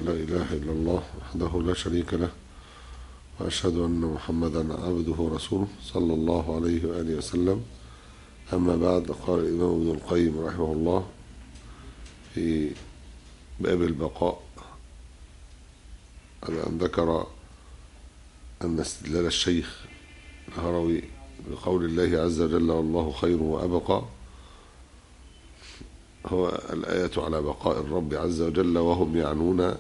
لا إله إلا الله وحده لا شريك له وأشهد أن محمدا عبده ورسوله صلى الله عليه وآله وسلم أما بعد قال الإمام ابن القيم رحمه الله في باب البقاء على أن ذكر أن استدلال الشيخ الهروي بقول الله عز وجل والله خير وأبقى هو الآية على بقاء الرب عز وجل وهم يعنون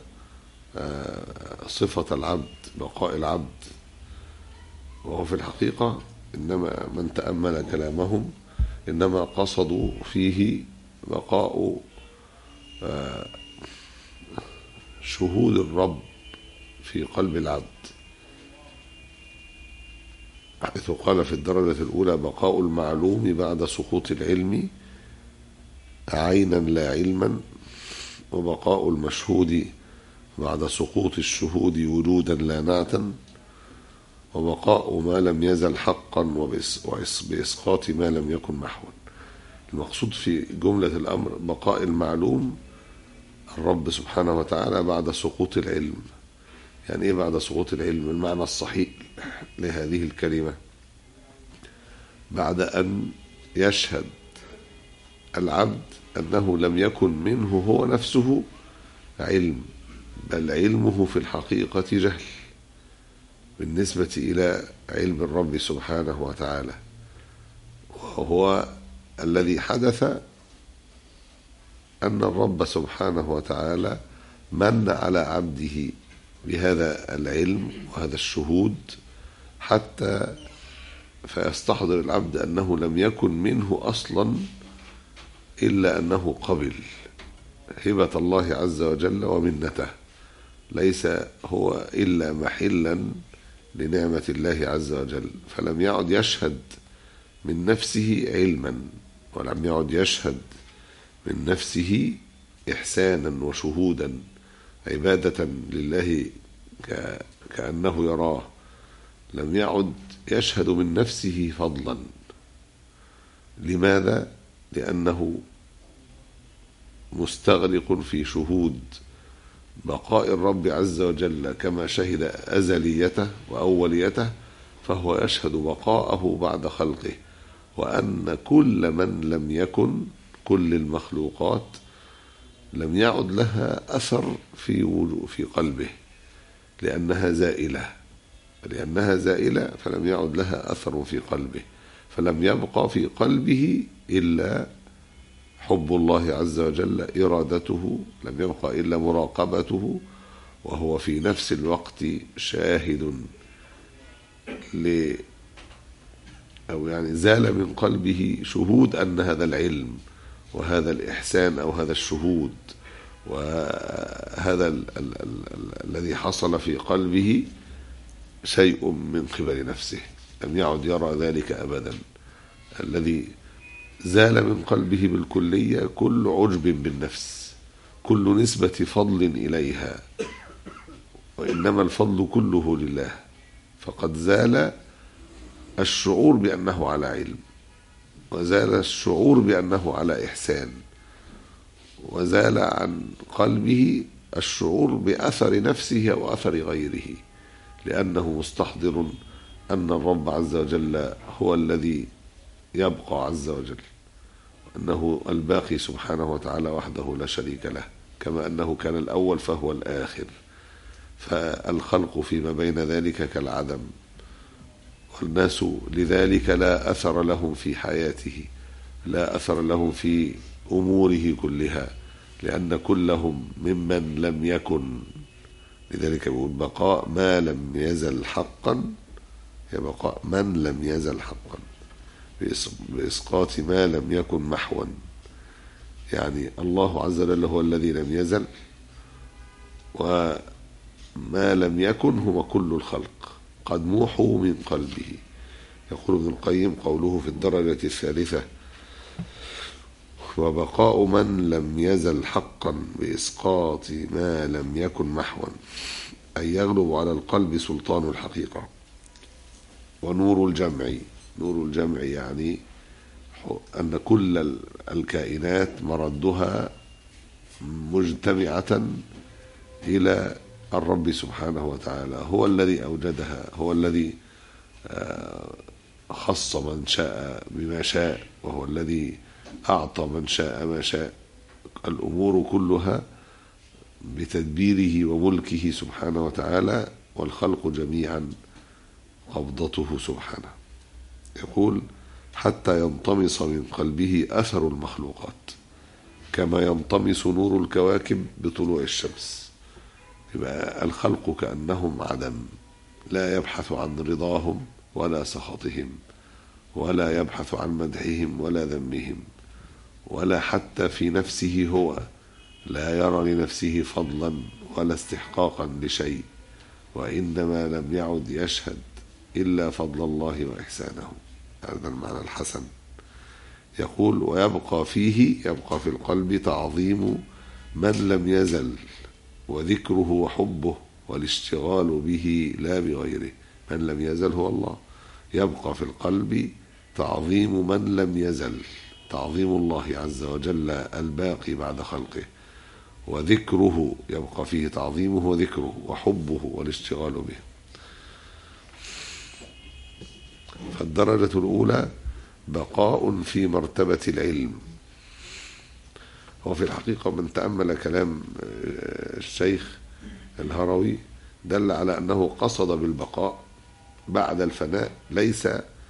صفة العبد بقاء العبد وهو في الحقيقة إنما من تأمل كلامهم إنما قصدوا فيه بقاء شهود الرب في قلب العبد حيث قال في الدرجة الأولى بقاء المعلوم بعد سقوط العلم عينا لا علما وبقاء المشهود بعد سقوط الشهود وجودا لا نعتا وبقاء ما لم يزل حقا وبإسقاط ما لم يكن محوا المقصود في جملة الأمر بقاء المعلوم الرب سبحانه وتعالى بعد سقوط العلم يعني ايه بعد سقوط العلم المعنى الصحيح لهذه الكلمة بعد أن يشهد العبد أنه لم يكن منه هو نفسه علم بل علمه في الحقيقة جهل بالنسبة إلى علم الرب سبحانه وتعالى وهو الذي حدث أن الرب سبحانه وتعالى من على عبده بهذا العلم وهذا الشهود حتى فيستحضر العبد أنه لم يكن منه أصلا إلا أنه قبل هبة الله عز وجل ومنته ليس هو إلا محلا لنعمة الله عز وجل فلم يعد يشهد من نفسه علما ولم يعد يشهد من نفسه إحسانا وشهودا عبادة لله كأنه يراه لم يعد يشهد من نفسه فضلا لماذا؟ لأنه مستغرق في شهود بقاء الرب عز وجل كما شهد أزليته وأوليته فهو يشهد بقاءه بعد خلقه وأن كل من لم يكن كل المخلوقات لم يعد لها أثر في في قلبه لأنها زائلة لأنها زائلة فلم يعد لها أثر في قلبه فلم يبقى في قلبه إلا حب الله عز وجل إرادته لم يبقى إلا مراقبته وهو في نفس الوقت شاهد ل أو يعني زال من قلبه شهود أن هذا العلم وهذا الإحسان أو هذا الشهود وهذا ال ال ال ال الذي حصل في قلبه شيء من قبل نفسه لم يعد يرى ذلك أبدا الذي زال من قلبه بالكلية كل عجب بالنفس كل نسبة فضل إليها وإنما الفضل كله لله فقد زال الشعور بأنه على علم وزال الشعور بأنه على إحسان وزال عن قلبه الشعور بأثر نفسه أو أثر غيره لأنه مستحضر أن الرب عز وجل هو الذي يبقى عز وجل أنه الباقي سبحانه وتعالى وحده لا شريك له كما أنه كان الأول فهو الآخر فالخلق فيما بين ذلك كالعدم والناس لذلك لا أثر لهم في حياته لا أثر لهم في أموره كلها لأن كلهم ممن لم يكن لذلك يقول بقاء ما لم يزل حقا هي بقاء من لم يزل حقا بإسقاط ما لم يكن محوا يعني الله عز وجل هو الذي لم يزل وما لم يكن هو كل الخلق قد موحوا من قلبه يقول ابن القيم قوله في الدرجة الثالثة وبقاء من لم يزل حقا بإسقاط ما لم يكن محوا أي يغلب على القلب سلطان الحقيقة ونور الجمع نور الجمع يعني أن كل الكائنات مردها مجتمعة إلى الرب سبحانه وتعالى هو الذي أوجدها هو الذي آه، خص من شاء بما شاء وهو الذي أعطى من شاء ما شاء الأمور كلها بتدبيره وملكه سبحانه وتعالى والخلق جميعا قبضته سبحانه يقول حتى ينطمس من قلبه أثر المخلوقات كما ينطمس نور الكواكب بطلوع الشمس يبقى الخلق كأنهم عدم لا يبحث عن رضاهم ولا سخطهم ولا يبحث عن مدحهم ولا ذمهم ولا حتى في نفسه هو لا يرى لنفسه فضلا ولا استحقاقا لشيء وإنما لم يعد يشهد إلا فضل الله وإحسانه هذا المعنى الحسن يقول ويبقى فيه يبقى في القلب تعظيم من لم يزل وذكره وحبه والاشتغال به لا بغيره من لم يزل هو الله يبقى في القلب تعظيم من لم يزل تعظيم الله عز وجل الباقي بعد خلقه وذكره يبقى فيه تعظيمه وذكره وحبه والاشتغال به فالدرجة الأولى بقاء في مرتبة العلم هو في الحقيقة من تأمل كلام الشيخ الهروي دل على أنه قصد بالبقاء بعد الفناء ليس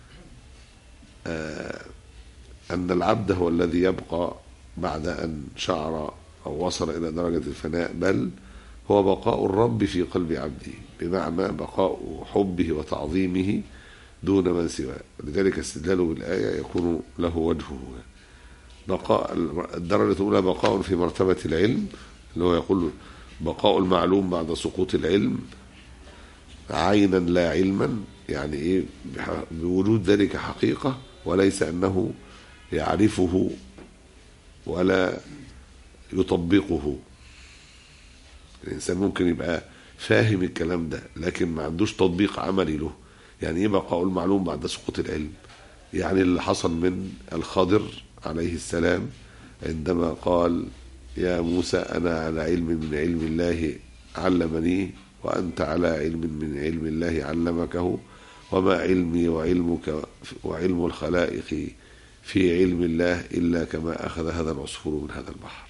أن العبد هو الذي يبقى بعد أن شعر أو وصل إلى درجة الفناء بل هو بقاء الرب في قلب عبده بمعنى بقاء حبه وتعظيمه دون من سواه لذلك استدلاله بالآية يكون له وجهه بقاء الدرجة الأولى بقاء في مرتبة العلم اللي هو يقول بقاء المعلوم بعد سقوط العلم عينا لا علما يعني ايه بوجود ذلك حقيقة وليس أنه يعرفه ولا يطبقه الإنسان ممكن يبقى فاهم الكلام ده لكن ما عندوش تطبيق عملي له يعني ايه بقاء المعلوم بعد سقوط العلم يعني اللي حصل من الخضر عليه السلام عندما قال يا موسى أنا على علم من علم الله علمني وأنت على علم من علم الله علمكه وما علمي وعلمك وعلم الخلائق في علم الله إلا كما أخذ هذا العصفور من هذا البحر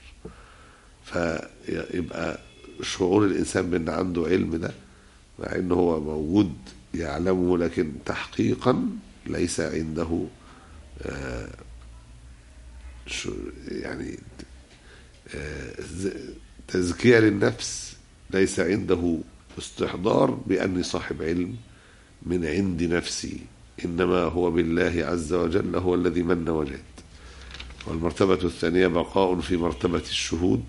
فيبقى شعور الإنسان بأن عنده علم ده مع أنه هو موجود يعلمه لكن تحقيقا ليس عنده يعني تزكية للنفس ليس عنده استحضار بأني صاحب علم من عند نفسي إنما هو بالله عز وجل هو الذي من وجد والمرتبة الثانية بقاء في مرتبة الشهود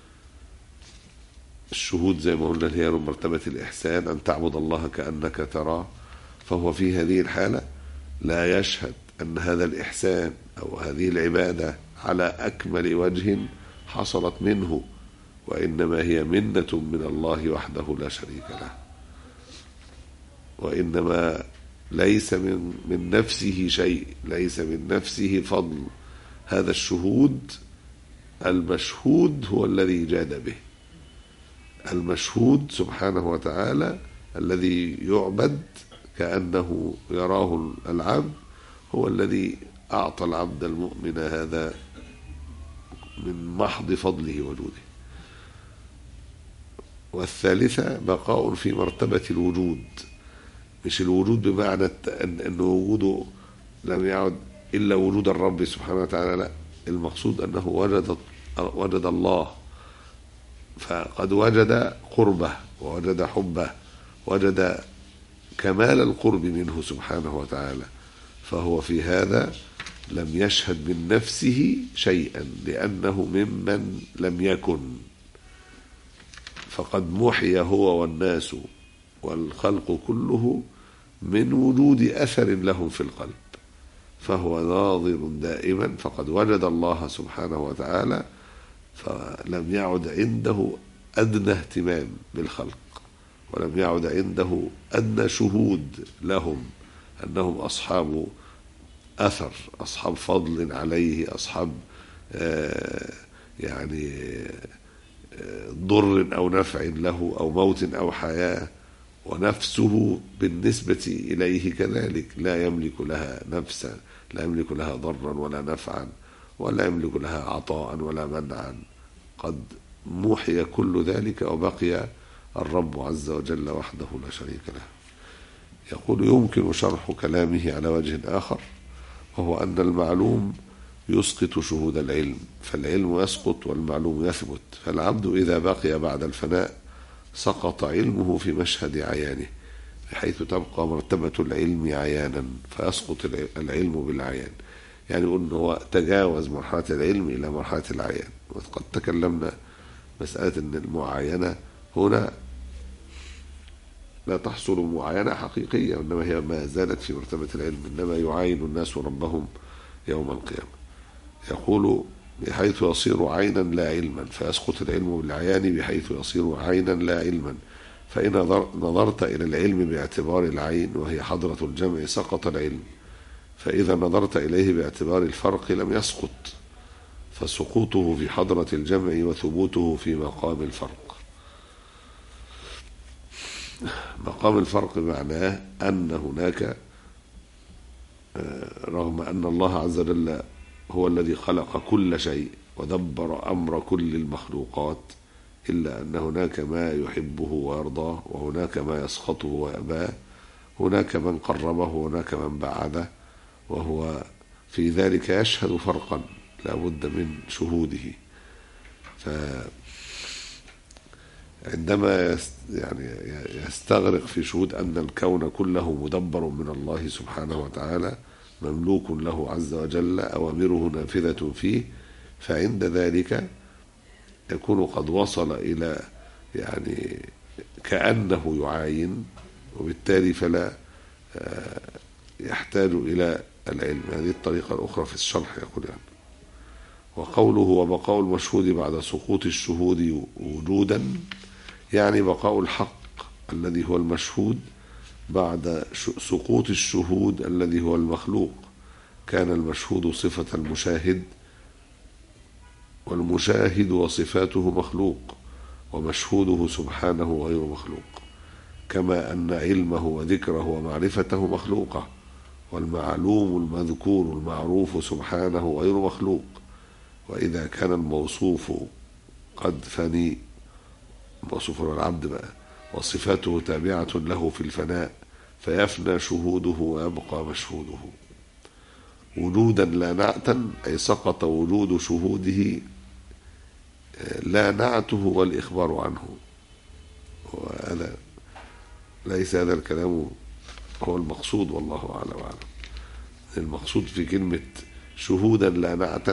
الشهود زي ما قلنا هي مرتبة الإحسان أن تعبد الله كأنك تراه فهو في هذه الحالة لا يشهد أن هذا الإحسان أو هذه العبادة على أكمل وجه حصلت منه وإنما هي منة من الله وحده لا شريك له وإنما ليس من من نفسه شيء ليس من نفسه فضل هذا الشهود المشهود هو الذي جاد به المشهود سبحانه وتعالى الذي يعبد كأنه يراه العبد هو الذي أعطى العبد المؤمن هذا من محض فضله وجوده والثالثة بقاء في مرتبة الوجود مش الوجود بمعنى أن وجوده لم يعد إلا وجود الرب سبحانه وتعالى لا المقصود أنه وجد وجد الله فقد وجد قربه ووجد حبه وجد كمال القرب منه سبحانه وتعالى فهو في هذا لم يشهد من نفسه شيئا لأنه ممن لم يكن فقد محي هو والناس والخلق كله من وجود أثر لهم في القلب فهو ناظر دائما فقد وجد الله سبحانه وتعالى فلم يعد عنده أدنى اهتمام بالخلق ولم يعد عنده أدنى شهود لهم أنهم أصحاب أثر أصحاب فضل عليه أصحاب آه يعني ضر أو نفع له أو موت أو حياة ونفسه بالنسبة إليه كذلك لا يملك لها نفسا لا يملك لها ضرا ولا نفعا ولا يملك لها عطاء ولا منعا قد موحي كل ذلك وبقي الرب عز وجل وحده لا شريك له يقول يمكن شرح كلامه على وجه آخر وهو أن المعلوم يسقط شهود العلم فالعلم يسقط والمعلوم يثبت فالعبد إذا بقي بعد الفناء سقط علمه في مشهد عيانه بحيث تبقى مرتبة العلم عيانا فيسقط العلم بالعيان يعني يقول هو تجاوز مرحلة العلم إلى مرحلة العيان وقد تكلمنا مسألة أن المعاينة هنا لا تحصل معاينة حقيقية وإنما هي ما زالت في مرتبة العلم إنما يعاين الناس ربهم يوم القيامة يقول بحيث يصير عينا لا علما فيسقط العلم بالعيان بحيث يصير عينا لا علما فإن نظرت إلى العلم باعتبار العين وهي حضرة الجمع سقط العلم فإذا نظرت إليه باعتبار الفرق لم يسقط فسقوطه في حضرة الجمع وثبوته في مقام الفرق مقام الفرق معناه أن هناك رغم أن الله عز وجل هو الذي خلق كل شيء ودبر أمر كل المخلوقات إلا أن هناك ما يحبه ويرضاه وهناك ما يسخطه ويأباه هناك من قربه وهناك من بعده وهو في ذلك يشهد فرقا لا بد من شهوده ف عندما يعني يستغرق في شهود أن الكون كله مدبر من الله سبحانه وتعالى مملوك له عز وجل أوامره نافذة فيه فعند ذلك يكون قد وصل إلى يعني كأنه يعاين وبالتالي فلا يحتاج إلى العلم هذه الطريقة الأخرى في الشرح يقول يعني وقوله وبقاء المشهود بعد سقوط الشهود وجودا يعني بقاء الحق الذي هو المشهود بعد سقوط الشهود الذي هو المخلوق كان المشهود صفة المشاهد والمشاهد وصفاته مخلوق ومشهوده سبحانه غير مخلوق كما أن علمه وذكره ومعرفته مخلوقة والمعلوم المذكور المعروف سبحانه غير مخلوق وإذا كان الموصوف قد فني موصوف العبد بقى وصفاته تابعة له في الفناء فيفنى شهوده ويبقى مشهوده وجودا لا نعتا أي سقط وجود شهوده لا نعته والإخبار عنه وهذا ليس هذا الكلام هو المقصود والله أعلم وأعلم المقصود في كلمة شهودا لا نعتا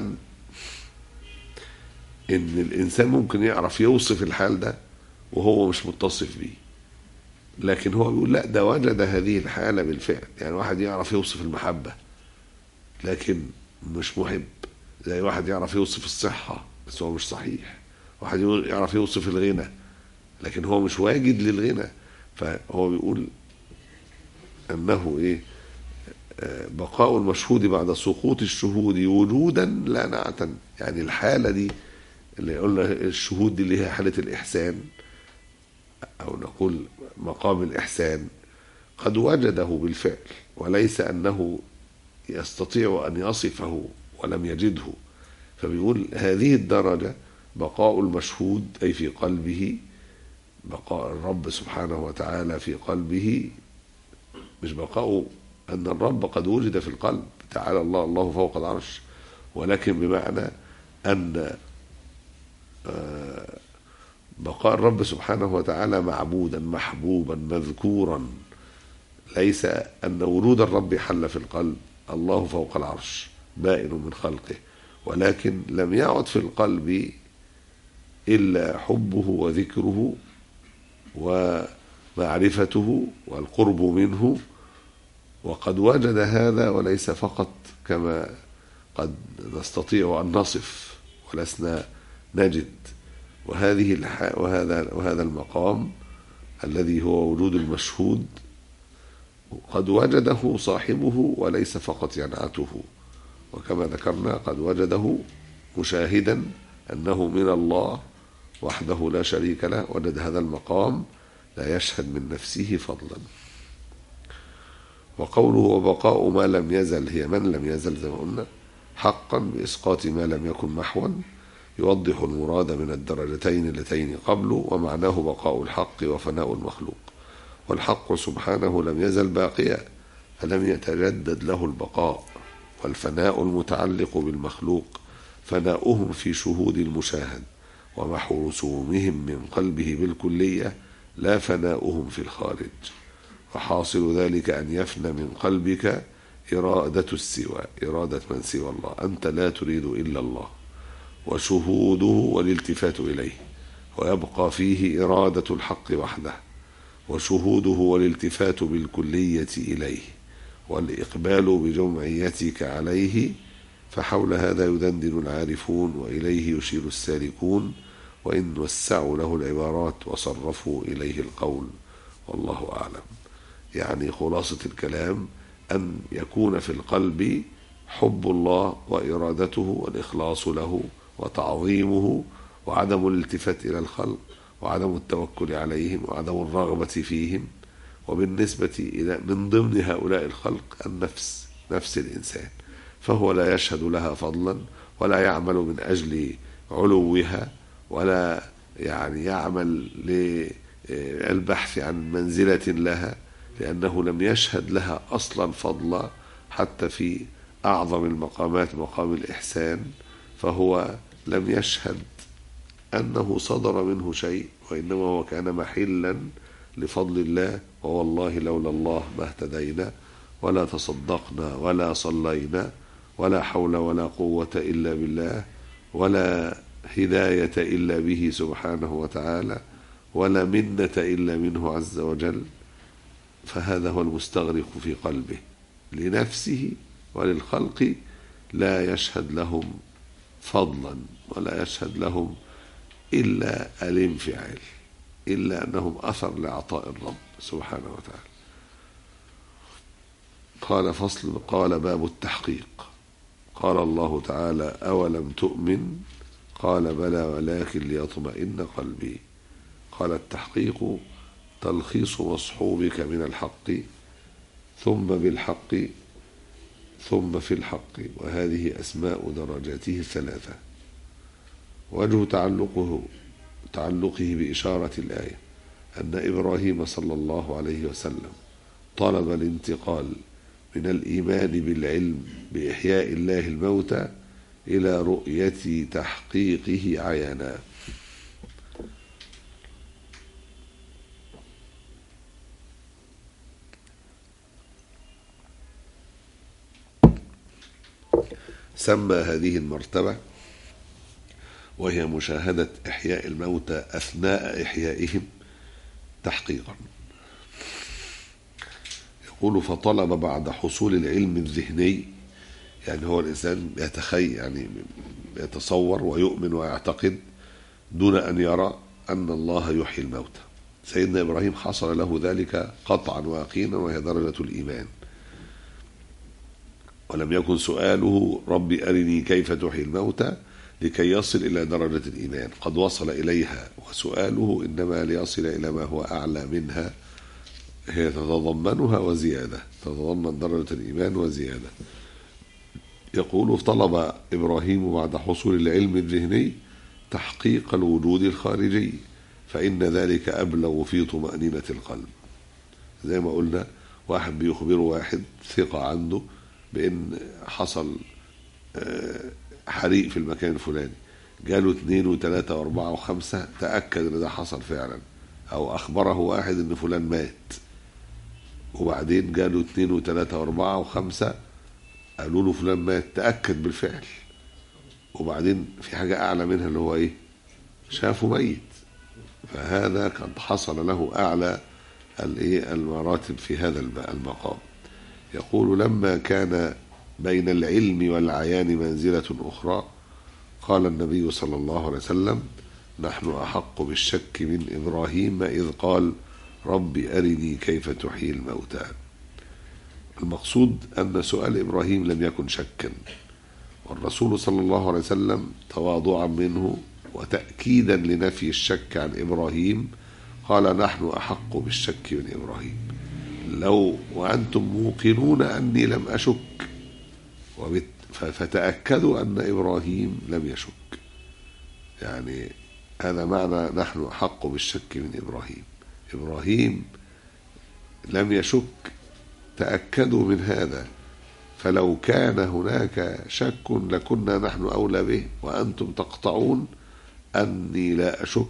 إن الإنسان ممكن يعرف يوصف الحال ده وهو مش متصف بيه لكن هو بيقول لا ده وجد هذه الحالة بالفعل يعني واحد يعرف يوصف المحبة لكن مش محب زي واحد يعرف يوصف الصحة بس هو مش صحيح واحد يعرف يوصف الغنى لكن هو مش واجد للغنى فهو بيقول أنه إيه بقاء المشهود بعد سقوط الشهود وجودا لا نعتا يعني الحالة دي اللي قلنا الشهود دي اللي هي حالة الإحسان أو نقول مقام الإحسان قد وجده بالفعل وليس أنه يستطيع أن يصفه ولم يجده فبيقول هذه الدرجة بقاء المشهود أي في قلبه بقاء الرب سبحانه وتعالى في قلبه مش بقاء أن الرب قد وجد في القلب تعالى الله الله فوق العرش ولكن بمعنى أن بقاء الرب سبحانه وتعالى معبودا محبوبا مذكورا ليس أن ورود الرب حل في القلب الله فوق العرش بائن من خلقه ولكن لم يعد في القلب إلا حبه وذكره ومعرفته والقرب منه وقد وجد هذا وليس فقط كما قد نستطيع أن نصف ولسنا نجد وهذه الح... وهذا وهذا المقام الذي هو وجود المشهود قد وجده صاحبه وليس فقط ينعته وكما ذكرنا قد وجده مشاهدا أنه من الله وحده لا شريك له وجد هذا المقام لا يشهد من نفسه فضلا وقوله وبقاء ما لم يزل هي من لم يزل زي ما قلنا حقا بإسقاط ما لم يكن محوا يوضح المراد من الدرجتين اللتين قبله ومعناه بقاء الحق وفناء المخلوق والحق سبحانه لم يزل باقيا فلم يتجدد له البقاء والفناء المتعلق بالمخلوق فناؤهم في شهود المشاهد ومحو رسومهم من قلبه بالكلية لا فناؤهم في الخارج وحاصل ذلك أن يفنى من قلبك إرادة السوى إرادة من سوى الله أنت لا تريد إلا الله وشهوده والالتفات إليه ويبقى فيه إرادة الحق وحده وشهوده والالتفات بالكلية إليه والإقبال بجمعيتك عليه فحول هذا يدندن العارفون وإليه يشير السالكون وإن وسعوا له العبارات وصرفوا إليه القول والله أعلم يعني خلاصة الكلام أن يكون في القلب حب الله وإرادته والإخلاص له وتعظيمه وعدم الالتفات إلى الخلق وعدم التوكل عليهم وعدم الرغبة فيهم وبالنسبة إلى من ضمن هؤلاء الخلق النفس نفس الإنسان فهو لا يشهد لها فضلا ولا يعمل من أجل علوها ولا يعني يعمل للبحث عن منزلة لها لأنه لم يشهد لها أصلا فضلا حتى في أعظم المقامات مقام الإحسان فهو لم يشهد أنه صدر منه شيء وإنما هو كان محلا لفضل الله ووالله لولا الله ما اهتدينا ولا تصدقنا ولا صلينا ولا حول ولا قوة إلا بالله ولا هداية إلا به سبحانه وتعالى ولا منة إلا منه عز وجل فهذا هو المستغرق في قلبه لنفسه وللخلق لا يشهد لهم فضلا ولا يشهد لهم إلا الانفعال إلا أنهم أثر لعطاء الرب سبحانه وتعالى قال فصل قال باب التحقيق قال الله تعالى أولم تؤمن قال بلى ولكن ليطمئن قلبي قال التحقيق تلخيص مصحوبك من الحق ثم بالحق ثم في الحق وهذه أسماء درجاته الثلاثة وجه تعلقه تعلقه بإشارة الآية أن إبراهيم صلى الله عليه وسلم طلب الانتقال من الإيمان بالعلم بإحياء الله الموتى إلى رؤية تحقيقه عيانا سمى هذه المرتبة وهي مشاهدة إحياء الموتى أثناء إحيائهم تحقيقا يقول فطلب بعد حصول العلم الذهني يعني هو الإنسان يتخيل يعني يتصور ويؤمن ويعتقد دون أن يرى أن الله يحيي الموتى سيدنا إبراهيم حصل له ذلك قطعا ويقينا وهي درجة الإيمان ولم يكن سؤاله ربي أرني كيف تحيي الموتى لكي يصل إلى درجة الإيمان قد وصل إليها وسؤاله إنما ليصل إلى ما هو أعلى منها هي تتضمنها وزيادة تتضمن درجة الإيمان وزيادة يقول طلب إبراهيم بعد حصول العلم الذهني تحقيق الوجود الخارجي فإن ذلك أبلغ في طمأنينة القلب زي ما قلنا واحد بيخبر واحد ثقة عنده بأن حصل حريق في المكان الفلاني جاله اثنين وثلاثة وأربعة وخمسة تأكد إن ده حصل فعلا أو أخبره واحد إن فلان مات وبعدين جاله اثنين وثلاثة وأربعة وخمسة قالوا له فلان مات تأكد بالفعل وبعدين في حاجة أعلى منها اللي هو إيه شافه ميت فهذا قد حصل له أعلى الإيه المراتب في هذا المقام يقول لما كان بين العلم والعيان منزلة أخرى قال النبي صلى الله عليه وسلم نحن أحق بالشك من إبراهيم إذ قال رب أرني كيف تحيي الموتى المقصود أن سؤال إبراهيم لم يكن شكا والرسول صلى الله عليه وسلم تواضعا منه وتأكيدا لنفي الشك عن إبراهيم قال نحن أحق بالشك من إبراهيم لو وأنتم موقنون أني لم أشك وبت فتأكدوا أن إبراهيم لم يشك يعني هذا معنى نحن أحق بالشك من إبراهيم إبراهيم لم يشك تأكدوا من هذا فلو كان هناك شك لكنا نحن أولى به وأنتم تقطعون أني لا أشك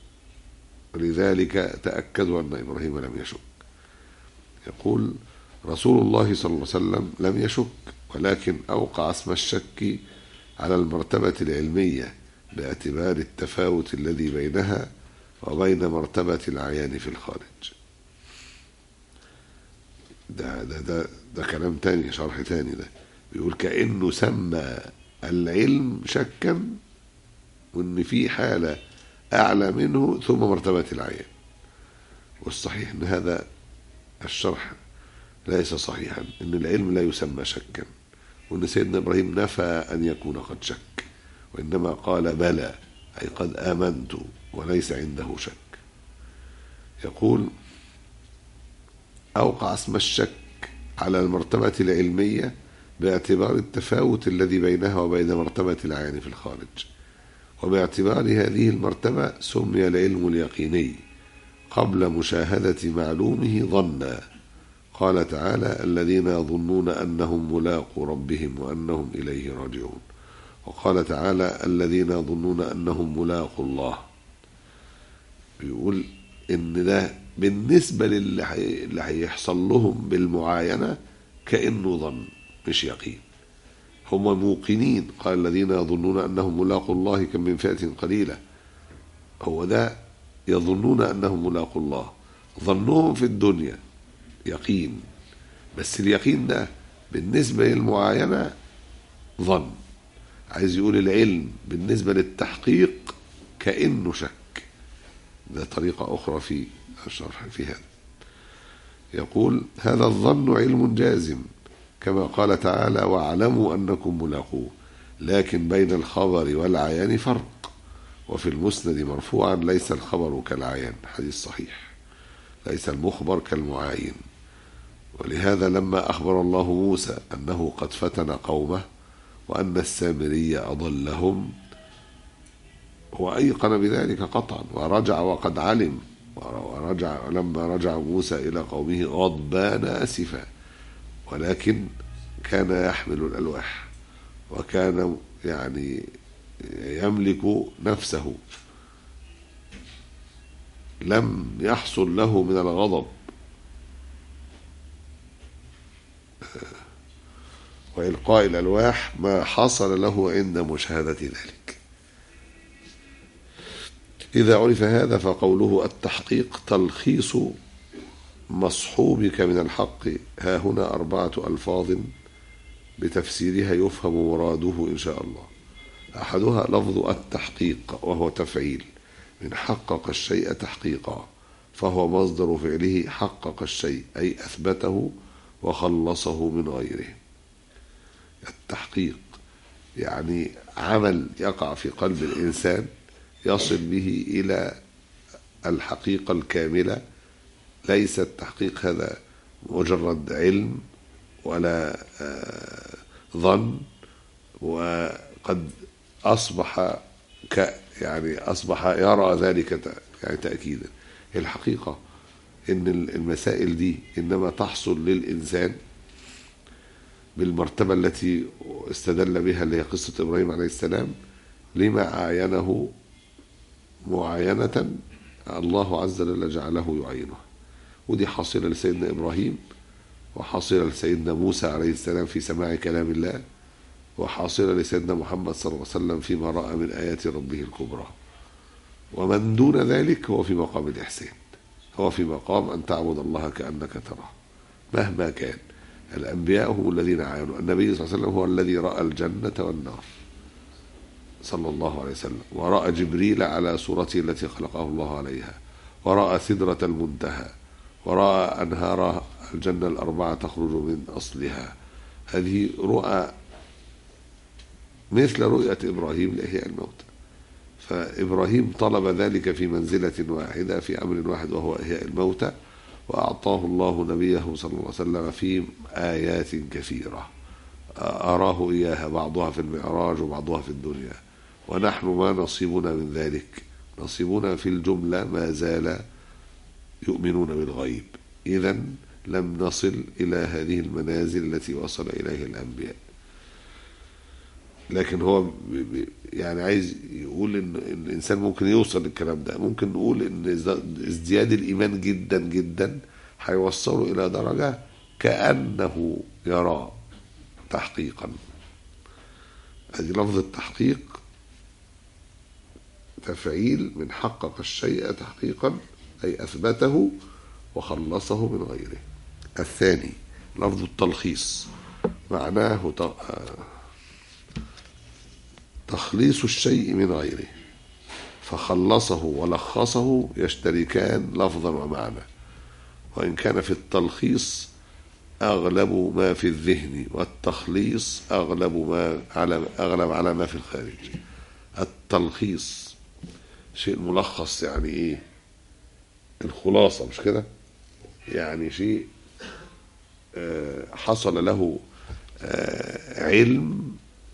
لذلك تأكدوا أن إبراهيم لم يشك يقول رسول الله صلى الله عليه وسلم لم يشك ولكن أوقع اسم الشك على المرتبة العلمية باعتبار التفاوت الذي بينها وبين مرتبة العيان في الخارج ده ده ده ده كلام تاني شرح تاني ده بيقول كأنه سمى العلم شكا وإن في حالة أعلى منه ثم مرتبة العيان والصحيح أن هذا الشرح ليس صحيحا أن العلم لا يسمى شكا وأن سيدنا إبراهيم نفى أن يكون قد شك وإنما قال بلى أي قد آمنت وليس عنده شك يقول أوقع اسم الشك على المرتبة العلمية باعتبار التفاوت الذي بينها وبين مرتبة العين في الخارج وباعتبار هذه المرتبة سمي العلم اليقيني قبل مشاهدة معلومه ظنا قال تعالى الذين يظنون أنهم ملاقوا ربهم وأنهم إليه راجعون وقال تعالى الذين يظنون أنهم ملاقوا الله بيقول إن ده بالنسبة للي هيحصل لهم بالمعاينة كأنه ظن مش يقين هم موقنين قال الذين يظنون أنهم ملاقوا الله كم من فئة قليلة هو ده يظنون أنهم ملاقوا الله ظنهم في الدنيا يقين بس اليقين ده بالنسبة للمعاينة ظن عايز يقول العلم بالنسبة للتحقيق كأنه شك ده طريقة أخرى في الشرح في هذا يقول هذا الظن علم جازم كما قال تعالى واعلموا أنكم ملاقوه لكن بين الخبر والعيان فرق وفي المسند مرفوعا ليس الخبر كالعيان حديث صحيح ليس المخبر كالمعاين ولهذا لما أخبر الله موسى أنه قد فتن قومه وأن السامري أضلهم هو أيقن بذلك قطعا ورجع وقد علم ورجع لما رجع موسى إلى قومه غضبان آسفا ولكن كان يحمل الألواح وكان يعني يملك نفسه لم يحصل له من الغضب وإلقاء الألواح ما حصل له عند مشاهدة ذلك إذا عرف هذا فقوله التحقيق تلخيص مصحوبك من الحق ها هنا أربعة ألفاظ بتفسيرها يفهم مراده إن شاء الله أحدها لفظ التحقيق وهو تفعيل من حقق الشيء تحقيقا فهو مصدر فعله حقق الشيء أي أثبته وخلصه من غيره التحقيق يعني عمل يقع في قلب الإنسان يصل به إلى الحقيقة الكاملة ليس التحقيق هذا مجرد علم ولا ظن وقد أصبح ك يعني أصبح يرى ذلك يعني تأكيدا الحقيقة إن المسائل دي إنما تحصل للإنسان بالمرتبة التي استدل بها اللي هي قصة إبراهيم عليه السلام لما عاينه معاينة الله عز وجل جعله يعينها ودي حاصلة لسيدنا إبراهيم وحاصلة لسيدنا موسى عليه السلام في سماع كلام الله وحاصلة لسيدنا محمد صلى الله عليه وسلم فيما رأى من آيات ربه الكبرى ومن دون ذلك هو في مقام الإحسان هو في مقام أن تعبد الله كأنك تراه مهما كان الأنبياء هم الذين عاينوا النبي صلى الله عليه وسلم هو الذي رأى الجنة والنار صلى الله عليه وسلم ورأى جبريل على صورته التي خلقه الله عليها ورأى سدرة المنتهى ورأى أنهار الجنة الأربعة تخرج من أصلها هذه رؤى مثل رؤية إبراهيم لإحياء الموتى فإبراهيم طلب ذلك في منزلة واحدة في أمر واحد وهو إحياء الموتى وأعطاه الله نبيه صلى الله عليه وسلم في آيات كثيرة أراه إياها بعضها في المعراج وبعضها في الدنيا ونحن ما نصيبنا من ذلك نصيبنا في الجملة ما زال يؤمنون بالغيب إذا لم نصل إلى هذه المنازل التي وصل إليها الأنبياء لكن هو ب- ب- يعني عايز يقول ان إن الانسان ممكن يوصل للكلام ده ممكن نقول ان ازد- ازدياد الايمان جدا جدا هيوصله الى درجه كانه يرى تحقيقا ادي لفظ التحقيق تفعيل من حقق الشيء تحقيقا اي اثبته وخلصه من غيره الثاني لفظ التلخيص معناه ت- آه تخليص الشيء من غيره فخلصه ولخصه يشتركان لفظا ومعنى وإن كان في التلخيص أغلب ما في الذهن والتخليص أغلب ما على أغلب على ما في الخارج التلخيص شيء ملخص يعني إيه الخلاصة مش كده يعني شيء آه، حصل له آه، علم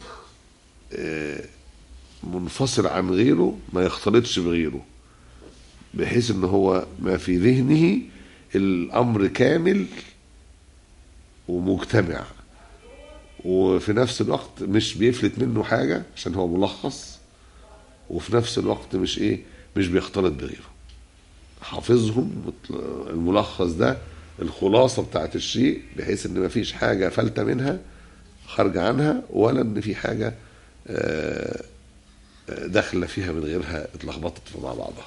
منفصل عن غيره ما يختلطش بغيره بحيث ان هو ما في ذهنه الامر كامل ومجتمع وفي نفس الوقت مش بيفلت منه حاجة عشان هو ملخص وفي نفس الوقت مش ايه مش بيختلط بغيره حافظهم الملخص ده الخلاصة بتاعت الشيء بحيث ان مفيش حاجة فلتة منها خارج عنها ولا ان في حاجة آه، آه، داخله فيها من غيرها اتلخبطت مع بعضها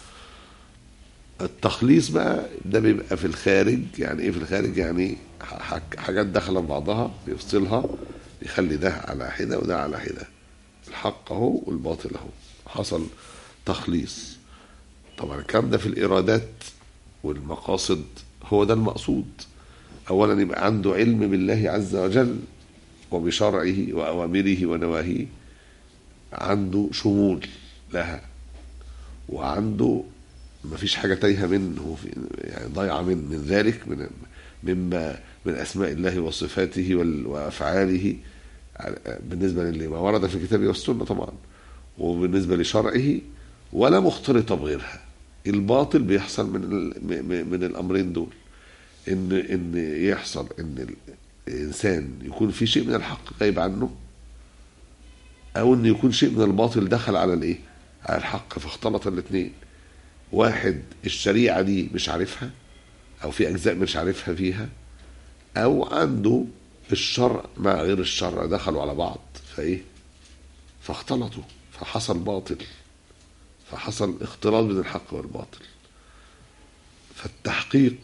التخليص بقى ده بيبقى في الخارج يعني ايه في الخارج يعني ح- حاجات داخله في بعضها بيفصلها يخلي ده على حده وده على حده الحق اهو والباطل اهو حصل تخليص طبعا الكلام ده في الارادات والمقاصد هو ده المقصود اولا يبقى عنده علم بالله عز وجل وبشرعه وأوامره ونواهيه عنده شمول لها وعنده ما فيش حاجة تايهة منه في يعني ضايعة من من ذلك من مما من أسماء الله وصفاته وال- وأفعاله بالنسبة لما ورد في الكتاب والسنة طبعا وبالنسبة لشرعه ولا مختلطة بغيرها الباطل بيحصل من ال- م- م- من الأمرين دول إن إن يحصل إن الإنسان يكون في شيء من الحق غايب عنه أو إن يكون شيء من الباطل دخل على الإيه؟ على الحق فاختلط الاثنين واحد الشريعة دي مش عارفها أو في أجزاء مش عارفها فيها أو عنده الشرع مع غير الشرع دخلوا على بعض فإيه؟ فاختلطوا فحصل باطل فحصل اختلاط بين الحق والباطل فالتحقيق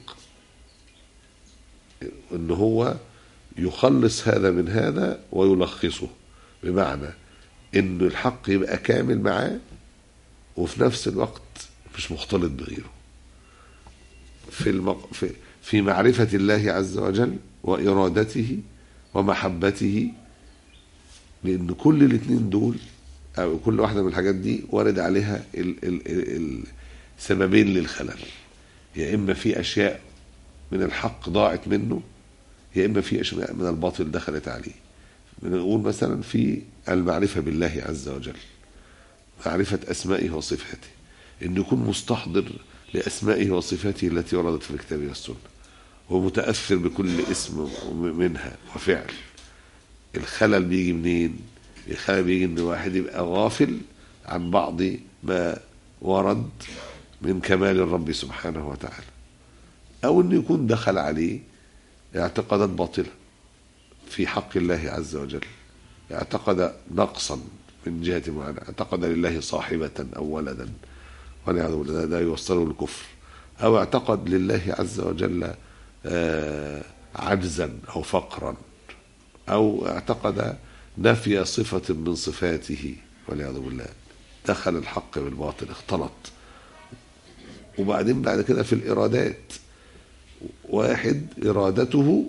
ان هو يخلص هذا من هذا ويلخصه بمعنى ان الحق يبقى كامل معاه وفي نفس الوقت مش مختلط بغيره في المق... في في معرفة الله عز وجل وإرادته ومحبته لأن كل الاثنين دول أو كل واحدة من الحاجات دي وارد عليها ال... ال... ال... السببين للخلل يا إما في أشياء من الحق ضاعت منه يا إما في أشياء من الباطل دخلت عليه بنقول مثلا في المعرفة بالله عز وجل معرفة أسمائه وصفاته إنه يكون مستحضر لأسمائه وصفاته التي وردت في الكتاب والسنة ومتأثر بكل اسم منها وفعل الخلل بيجي منين؟ الخلل بيجي إن واحد يبقى غافل عن بعض ما ورد من كمال الرب سبحانه وتعالى أو إنه يكون دخل عليه اعتقادات باطلة في حق الله عز وجل اعتقد نقصا من جهة معينة اعتقد لله صاحبة أو ولدا والعياذ بالله ده يوصله للكفر أو اعتقد لله عز وجل آه، عجزا أو فقرا أو اعتقد نفي صفة من صفاته والعياذ بالله دخل الحق بالباطل اختلط وبعدين بعد كده في الإرادات واحد إرادته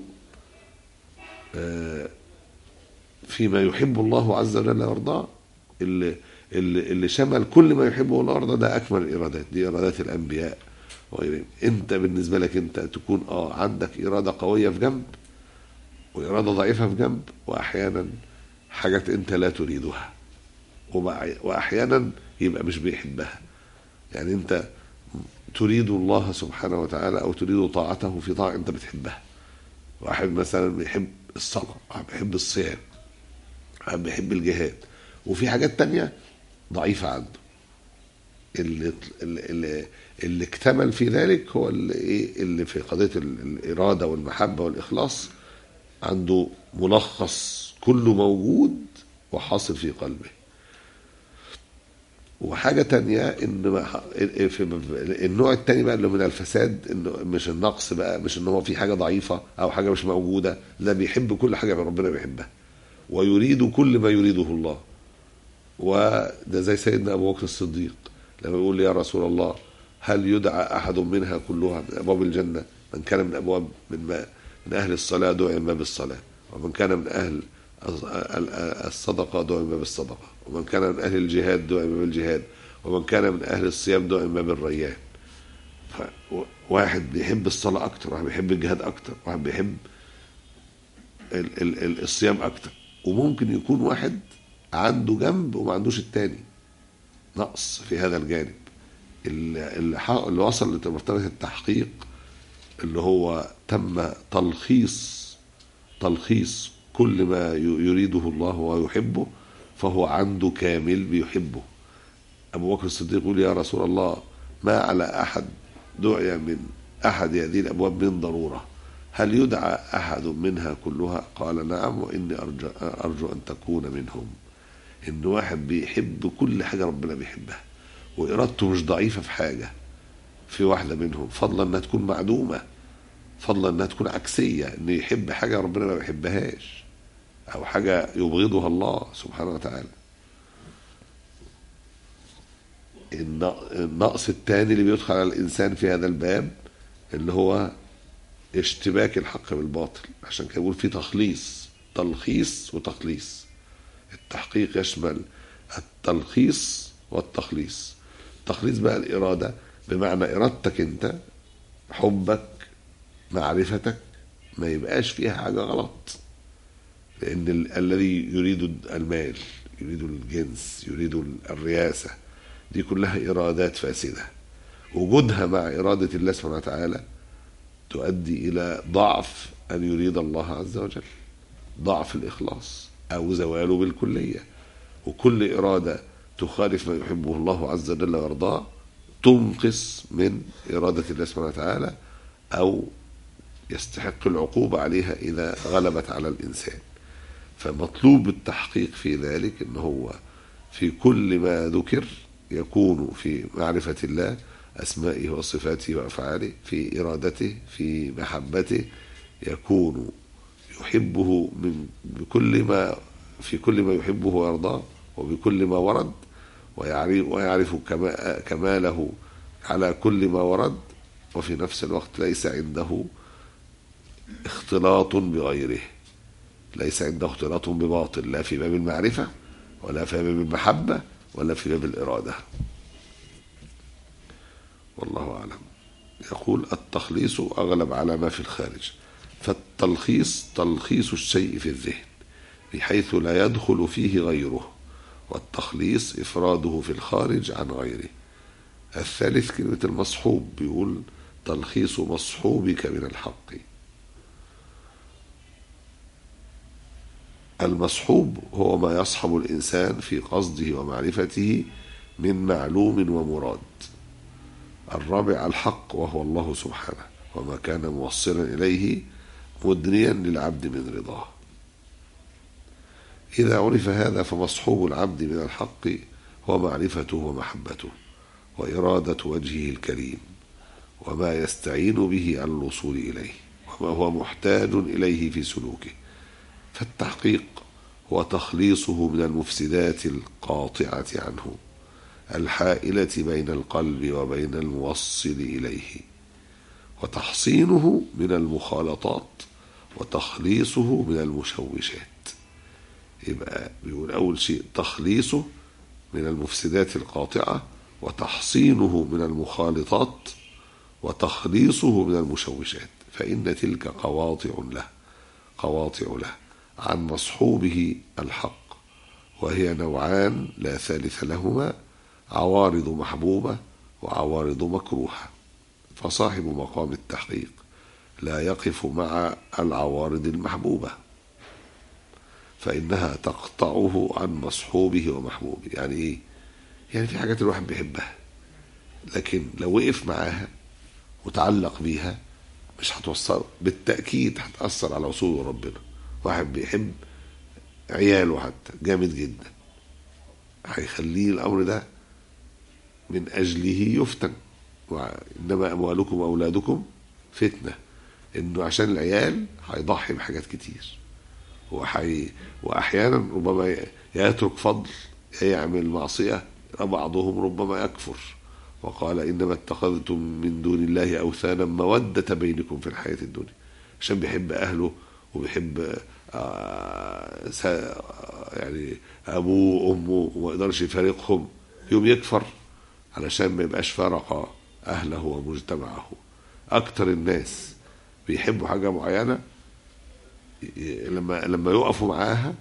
آه، فيما يحب الله عز وجل ويرضاه اللي اللي, اللي شمل كل ما يحبه الله ويرضاه ده اكمل الارادات دي ارادات الانبياء وغيرهم انت بالنسبه لك انت تكون اه عندك اراده قويه في جنب واراده ضعيفه في جنب واحيانا حاجات انت لا تريدها وبع- واحيانا يبقى مش بيحبها يعني انت تريد الله سبحانه وتعالى او تريد طاعته في طاعه انت بتحبها واحد مثلا بيحب الصلاه واحد بيحب الصيام واحد بيحب الجهاد وفي حاجات تانية ضعيفه عنده اللي اللي, اللي, اللي اكتمل في ذلك هو اللي ايه اللي في قضيه ال- الاراده والمحبه والاخلاص عنده ملخص كله موجود وحاصل في قلبه وحاجة تانية ان ما في النوع التاني بقى اللي من الفساد انه مش النقص بقى مش ان هو في حاجة ضعيفة او حاجة مش موجودة لا بيحب كل حاجة ربنا بيحبها ويريد كل ما يريده الله وده زي سيدنا ابو بكر الصديق لما يقول يا رسول الله هل يدعى احد منها كلها من ابواب الجنه من كان من ابواب من ما من اهل الصلاه دعي من باب الصلاه ومن كان من اهل الصدقه دعي من باب الصدقه ومن كان من اهل الجهاد دعي من باب الجهاد ومن كان من اهل الصيام دعي من باب الريان ف- واحد بيحب الصلاه اكتر واحد بيحب الجهاد اكتر واحد بيحب ال- ال- ال- الصيام اكتر وممكن يكون واحد عنده جنب وما عندوش التاني نقص في هذا الجانب اللي, اللي, ح- اللي وصل لمرتبة التحقيق اللي هو تم تلخيص تلخيص كل ما ي- يريده الله ويحبه فهو عنده كامل بيحبه أبو بكر الصديق يقول يا رسول الله ما على أحد دعي من أحد هذه الأبواب من ضرورة هل يدعى أحد منها كلها قال نعم وإني أرجو, أرجو أن تكون منهم إن واحد بيحب كل حاجة ربنا بيحبها وإرادته مش ضعيفة في حاجة في واحدة منهم فضلا إنها تكون معدومة فضلا إنها تكون عكسية إنه يحب حاجة ربنا ما بيحبهاش أو حاجة يبغضها الله سبحانه وتعالى الن- النقص الثاني اللي بيدخل على الإنسان في هذا الباب اللي هو اشتباك الحق بالباطل عشان كده بيقول في تخليص تلخيص وتخليص التحقيق يشمل التلخيص والتخليص التخليص بقى الإرادة بمعنى إرادتك أنت حبك معرفتك ما يبقاش فيها حاجة غلط لأن ال- الذي يريد المال يريد الجنس يريد الرياسة دي كلها إرادات فاسدة وجودها مع إرادة الله سبحانه وتعالى تؤدي إلى ضعف أن يريد الله عز وجل ضعف الإخلاص أو زواله بالكلية وكل إرادة تخالف ما يحبه الله عز وجل ويرضاه تنقص من إرادة الله سبحانه وتعالى أو يستحق العقوبة عليها إذا غلبت على الإنسان فمطلوب التحقيق في ذلك ان هو في كل ما ذكر يكون في معرفة الله أسمائه وصفاته وأفعاله في إرادته في محبته يكون يحبه من بكل ما في كل ما يحبه ويرضاه وبكل ما ورد ويعرف, ويعرف كما- كماله على كل ما ورد وفي نفس الوقت ليس عنده اختلاط بغيره ليس عنده اختلاط بباطل لا في باب المعرفة ولا في باب المحبة ولا في باب الإرادة والله أعلم يقول التخليص أغلب على ما في الخارج فالتلخيص تلخيص الشيء في الذهن بحيث لا يدخل فيه غيره والتخليص إفراده في الخارج عن غيره الثالث كلمة المصحوب بيقول تلخيص مصحوبك من الحق المصحوب هو ما يصحب الإنسان في قصده ومعرفته من معلوم ومراد الرابع الحق وهو الله سبحانه وما كان موصلا إليه مدنيا للعبد من رضاه إذا عرف هذا فمصحوب العبد من الحق هو معرفته ومحبته وإرادة وجهه الكريم وما يستعين به على الوصول إليه وما هو محتاج إليه في سلوكه فالتحقيق هو تخليصه من المفسدات القاطعة عنه الحائلة بين القلب وبين الموصل إليه وتحصينه من المخالطات وتخليصه من المشوشات يبقى بيقول أول شيء تخليصه من المفسدات القاطعة وتحصينه من المخالطات وتخليصه من المشوشات فإن تلك قواطع له قواطع له عن مصحوبه الحق وهي نوعان لا ثالث لهما عوارض محبوبة وعوارض مكروهة فصاحب مقام التحقيق لا يقف مع العوارض المحبوبة فإنها تقطعه عن مصحوبه ومحبوبه يعني إيه؟ يعني في حاجات الواحد بيحبها لكن لو وقف معاها وتعلق بيها مش هتوصل بالتأكيد هتأثر على وصوله ربنا واحد بيحب عياله حتى جامد جدا هيخليه الأمر ده من أجله يفتن وإنما أموالكم وأولادكم فتنة إنه عشان العيال هيضحي بحاجات كتير وحي وأحيانا ربما يترك فضل يعمل معصية بعضهم ربما يكفر وقال إنما اتخذتم من دون الله أوثانا مودة بينكم في الحياة الدنيا عشان بيحب أهله وبيحب آه يعني أبوه وأمه وما يقدرش يفارقهم يوم يكفر علشان ما يبقاش فارق أهله ومجتمعه أكتر الناس بيحبوا حاجة معينة لما لما يقفوا معاها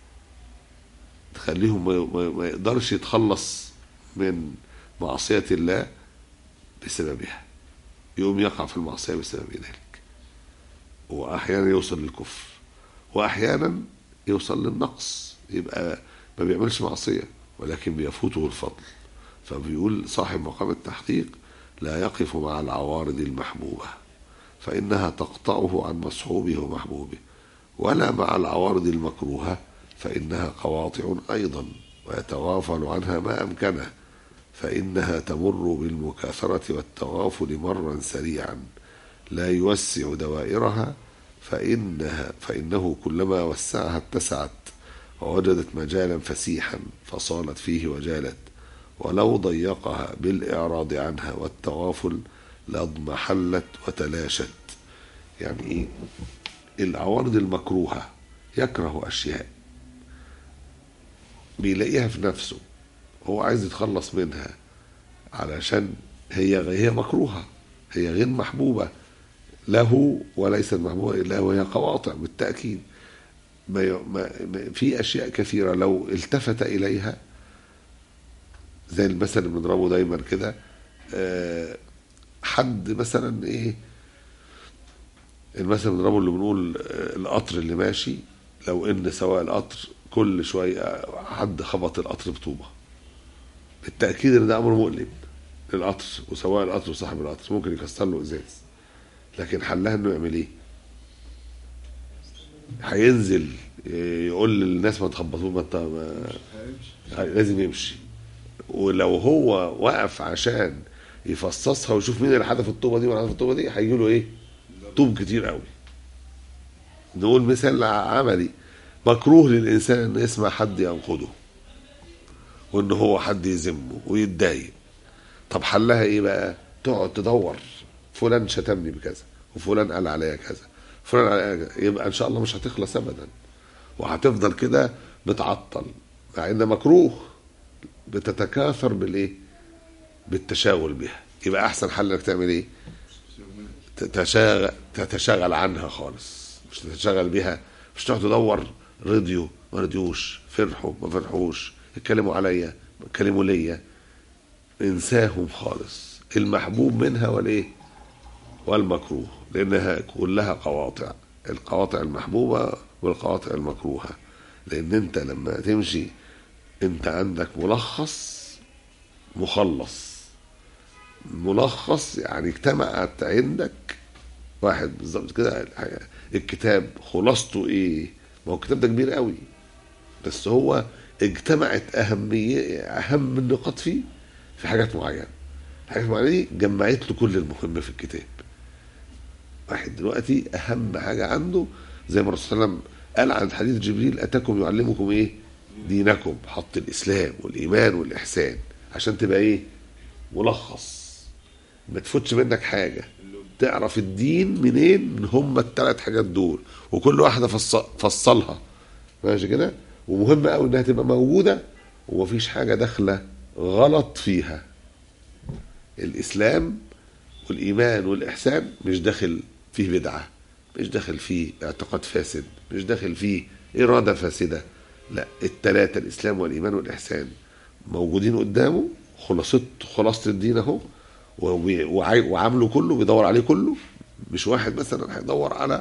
تخليهم ما يقدرش يتخلص من معصية الله بسببها يقوم يقع في المعصية بسبب ذلك وأحيانا يوصل للكفر وأحيانا يوصل للنقص يبقى ما بيعملش معصية ولكن بيفوته الفضل فبيقول صاحب مقام التحقيق لا يقف مع العوارض المحبوبة فإنها تقطعه عن مصحوبه ومحبوبه ولا مع العوارض المكروهة فإنها قواطع أيضا ويتغافل عنها ما أمكنه فإنها تمر بالمكاثرة والتغافل مرا سريعا لا يوسع دوائرها فإنها فإنه كلما وسعها اتسعت ووجدت مجالا فسيحا فصالت فيه وجالت ولو ضيقها بالإعراض عنها والتغافل لاضمحلت وتلاشت يعني إيه العوارض المكروهة يكره أشياء بيلاقيها في نفسه هو عايز يتخلص منها علشان هي هي مكروهة هي غير محبوبة له وليست محبوبة إلا وهي قواطع بالتأكيد ما ما في أشياء كثيرة لو التفت إليها زي المثل اللي بنضربه دايما كده حد مثلا ايه المثل اللي بنضربه اللي بنقول القطر اللي ماشي لو ان سواق القطر كل شويه حد خبط القطر بطوبه بالتاكيد ان ده امر مؤلم للقطر وسواق القطر وصاحب القطر ممكن يكسر له ازاز لكن حلها انه يعمل ايه؟ هينزل يقول للناس ما تخبطوه ما, ما لازم يمشي ولو هو وقف عشان يفصصها ويشوف مين اللي حدف الطوبه دي ولا حدف الطوبه دي هيجي له ايه؟ طوب كتير قوي. نقول مثال عملي مكروه للانسان ان يسمع حد ينقده وان هو حد يذمه ويتضايق. طب حلها ايه بقى؟ تقعد تدور فلان شتمني بكذا وفلان قال عليا كذا فلان قال عليا كذا يبقى ان شاء الله مش هتخلص ابدا وهتفضل كده بتعطل مع ان مكروه بتتكاثر بالايه؟ بالتشاغل بها يبقى احسن حل انك تعمل ايه؟ تتشاغل تتشاغل عنها خالص مش تتشاغل بها مش تقعد تدور رضيوا ما رضيوش فرحوا ما فرحوش اتكلموا عليا اتكلموا ليا انساهم خالص المحبوب منها والايه؟ والمكروه لانها كلها قواطع القواطع المحبوبه والقواطع المكروهه لان انت لما تمشي انت عندك ملخص مخلص ملخص يعني اجتمعت عندك واحد بالظبط كده الكتاب خلاصته ايه ما هو الكتاب ده كبير قوي بس هو اجتمعت اهميه اهم النقاط فيه في حاجات معينه الحاجات المعينه دي جمعت له كل المهم في الكتاب واحد دلوقتي اهم حاجه عنده زي ما الرسول صلى الله عليه وسلم قال عن حديث جبريل اتاكم يعلمكم ايه دينكم حط الاسلام والايمان والاحسان عشان تبقى ايه ملخص ما تفوتش منك حاجه تعرف الدين منين من هم الثلاث حاجات دول وكل واحده فص... فصلها ماشي كده ومهم قوي انها تبقى موجوده ومفيش حاجة داخلة غلط فيها الإسلام والإيمان والإحسان مش داخل فيه بدعة مش داخل فيه اعتقاد فاسد مش داخل فيه إرادة فاسدة لا التلاتة الإسلام والإيمان والإحسان موجودين قدامه خلاصة خلاصة الدين أهو وبي- وعاي- وعامله كله بيدور عليه كله مش واحد مثلا هيدور على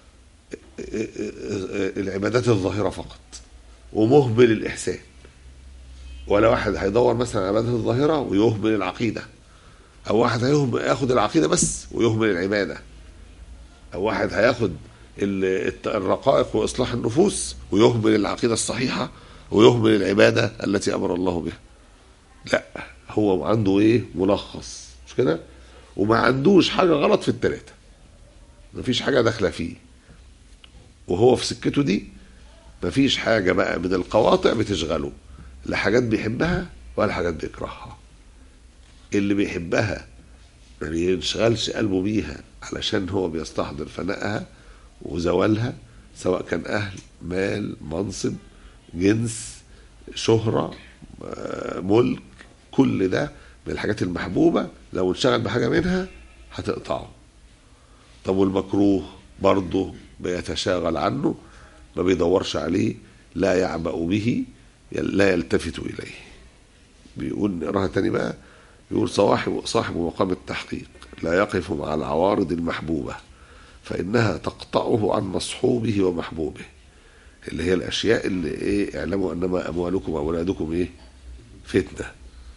العبادات الظاهرة فقط ومهمل الإحسان ولا واحد هيدور مثلا على العبادات الظاهرة ويهمل العقيدة أو واحد هيهم ياخد العقيدة بس ويهمل العبادة أو واحد هياخد ال- الت- الرقائق وإصلاح النفوس ويهمل العقيدة الصحيحة ويهمل العبادة التي أمر الله بها لا هو عنده إيه ملخص مش كده وما عندوش حاجة غلط في التلاتة مفيش حاجة داخلة فيه وهو في سكته دي مفيش حاجة بقى من القواطع بتشغله لا حاجات بيحبها ولا حاجات بيكرهها اللي بيحبها ما بينشغلش قلبه بيها علشان هو بيستحضر فنائها وزوالها سواء كان أهل مال منصب جنس شهرة آه، ملك كل ده من الحاجات المحبوبة لو انشغل بحاجة منها هتقطعه طب والمكروه برضه بيتشاغل عنه ما بيدورش عليه لا يعبأ به لا يلتفت إليه بيقول نقراها تاني بقى بيقول صاحب صاحب مقام التحقيق لا يقف مع العوارض المحبوبة فإنها تقطعه عن مصحوبه ومحبوبه اللي هي الأشياء اللي إيه اعلموا أنما أموالكم وأولادكم إيه فتنة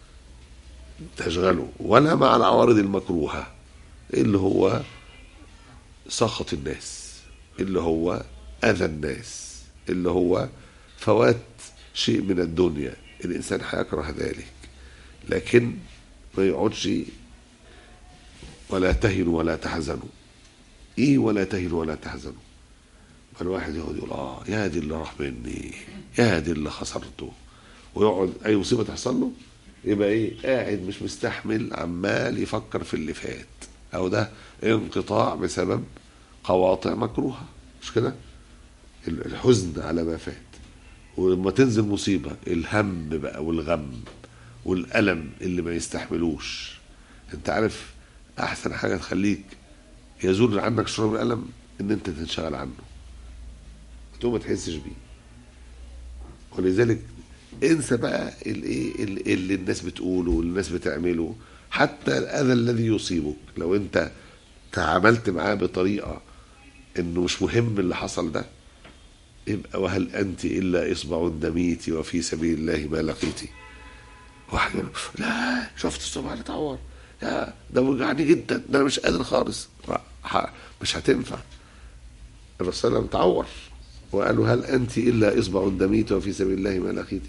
تشغله ولا مع العوارض المكروهة اللي هو سخط الناس اللي هو أذى الناس اللي هو فوات شيء من الدنيا الإنسان هيكره ذلك لكن ما يقعدش ولا تهنوا ولا تحزنوا ايه ولا تهنوا ولا تحزنوا فالواحد يقعد يقول اه يا دي اللي راح مني يا دي اللي خسرته ويقعد اي مصيبه تحصل له يبقى ايه قاعد مش مستحمل عمال يفكر في اللي فات او ده انقطاع بسبب قواطع مكروهه مش كده الحزن على ما فات ولما تنزل مصيبه الهم بقى والغم والالم اللي ما يستحملوش انت عارف احسن حاجه تخليك يزول عنك شعور الالم ان انت تنشغل عنه تقوم ما تحسش بيه ولذلك انسى بقى الايه اللي الناس بتقوله واللي الناس بتعمله حتى الاذى الذي يصيبك لو انت تعاملت معاه بطريقه انه مش مهم اللي حصل ده يبقى وهل انت الا اصبع دميتي وفي سبيل الله ما لقيتي واحد يقول لا شفت الصبح اللي اتعور يا ده وجعني جدا ده انا مش قادر خالص مش هتنفع الرسول صلى الله عليه وسلم تعور وقالوا هل انت الا اصبع دميت وفي سبيل الله ما لقيتي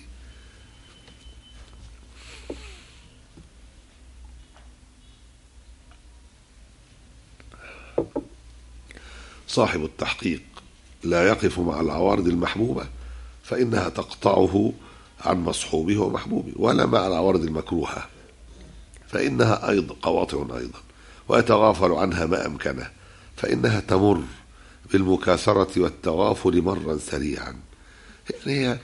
صاحب التحقيق لا يقف مع العوارض المحبوبه فانها تقطعه عن مصحوبه ومحبوبه ولا مع العوارض المكروهه فإنها أيضا قواطع أيضا ويتغافل عنها ما أمكنه فإنها تمر بالمكاثرة والتغافل مرا سريعا يعني هي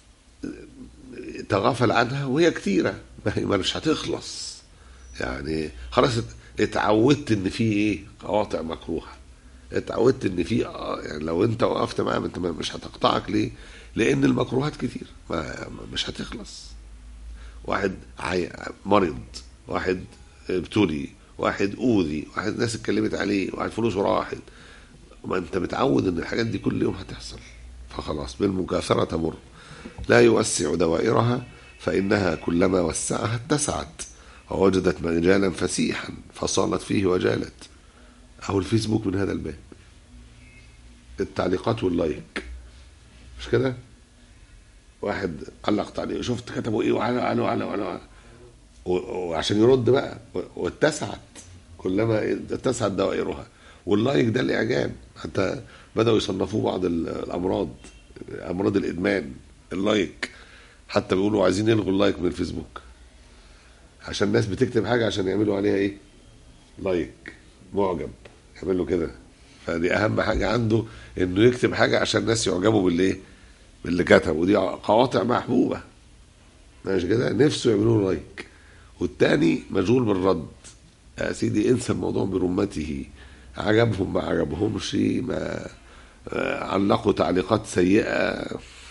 تغافل عنها وهي كثيرة ما هي مش هتخلص يعني خلاص اتعودت ان في ايه قواطع مكروهه اتعودت ان في يعني لو انت وقفت معاها انت مش هتقطعك ليه؟ لان المكروهات كتير ما مش هتخلص واحد مريض واحد ابتلي واحد اوذي واحد ناس اتكلمت عليه واحد فلوسه راحت ما انت متعود ان الحاجات دي كل يوم هتحصل فخلاص بالمكاثرة تمر لا يوسع دوائرها فإنها كلما وسعها اتسعت ووجدت مجالا فسيحا فصالت فيه وجالت أهو الفيسبوك من هذا الباب التعليقات واللايك مش كده واحد علق تعليق شفت كتبوا ايه وعلى وعلى وعلى وعلى وعشان يرد بقى واتسعت كلما اتسعت دوائرها واللايك ده الاعجاب حتى بداوا يصنفوه بعض الامراض امراض الادمان اللايك حتى بيقولوا عايزين يلغوا اللايك من الفيسبوك عشان الناس بتكتب حاجه عشان يعملوا عليها ايه لايك معجب يعملوا كده فدي اهم حاجه عنده انه يكتب حاجه عشان الناس يعجبوا بالايه باللي كتب ودي قواطع محبوبه ماشي كده نفسه يعملوا له لايك والتاني مشغول بالرد يا سيدي انسى الموضوع برمته عجبهم ما عجبهمش ما آه، علقوا تعليقات سيئة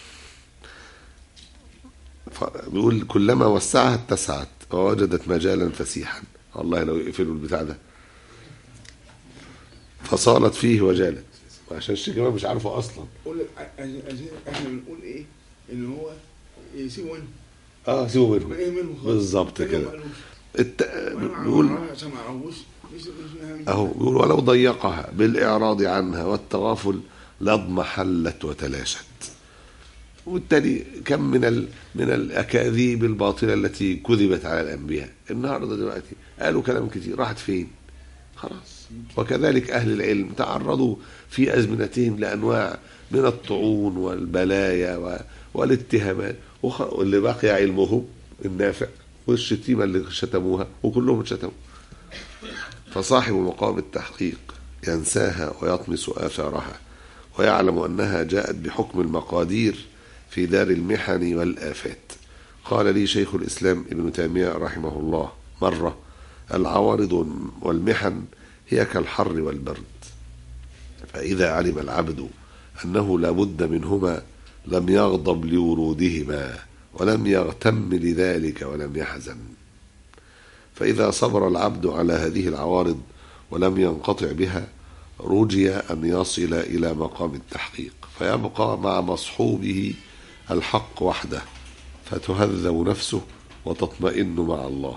ف- بيقول كلما وسعها اتسعت ووجدت مجالا فسيحا والله لو يقفلوا البتاع ده فصالت فيه وجالت عشان الشيخ كمان مش عارفه اصلا قول لك ع- عايزين- عايزين- احنا بنقول ايه ان هو يسيبوا منه اه سيبوا منهم ايه منه خالص بالظبط تاني كده ما قالوش. الت... وأنا بيقول ما عرفش- ما عرفوش مش- مش- اهو بيقول ولو ضيقها بالاعراض عنها والتغافل لاضمحلت وتلاشت وبالتالي كم من ال... من الاكاذيب الباطله التي كذبت على الانبياء النهارده دلوقتي قالوا كلام كتير راحت فين خلاص وكذلك اهل العلم تعرضوا في ازمنتهم لانواع من الطعون والبلايا و... والاتهامات وخ... واللي بقي علمهم النافع والشتيمه اللي شتموها وكلهم اتشتموا فصاحب مقام التحقيق ينساها ويطمس آثارها ويعلم أنها جاءت بحكم المقادير في دار المحن والآفات قال لي شيخ الإسلام ابن تيمية رحمه الله مرة العوارض والمحن هي كالحر والبرد فإذا علم العبد أنه لا بد منهما لم يغضب لورودهما ولم يغتم لذلك ولم يحزن فإذا صبر العبد على هذه العوارض ولم ينقطع بها رجي أن يصل إلى مقام التحقيق فيبقى مع مصحوبه الحق وحده فتهذب نفسه وتطمئن مع الله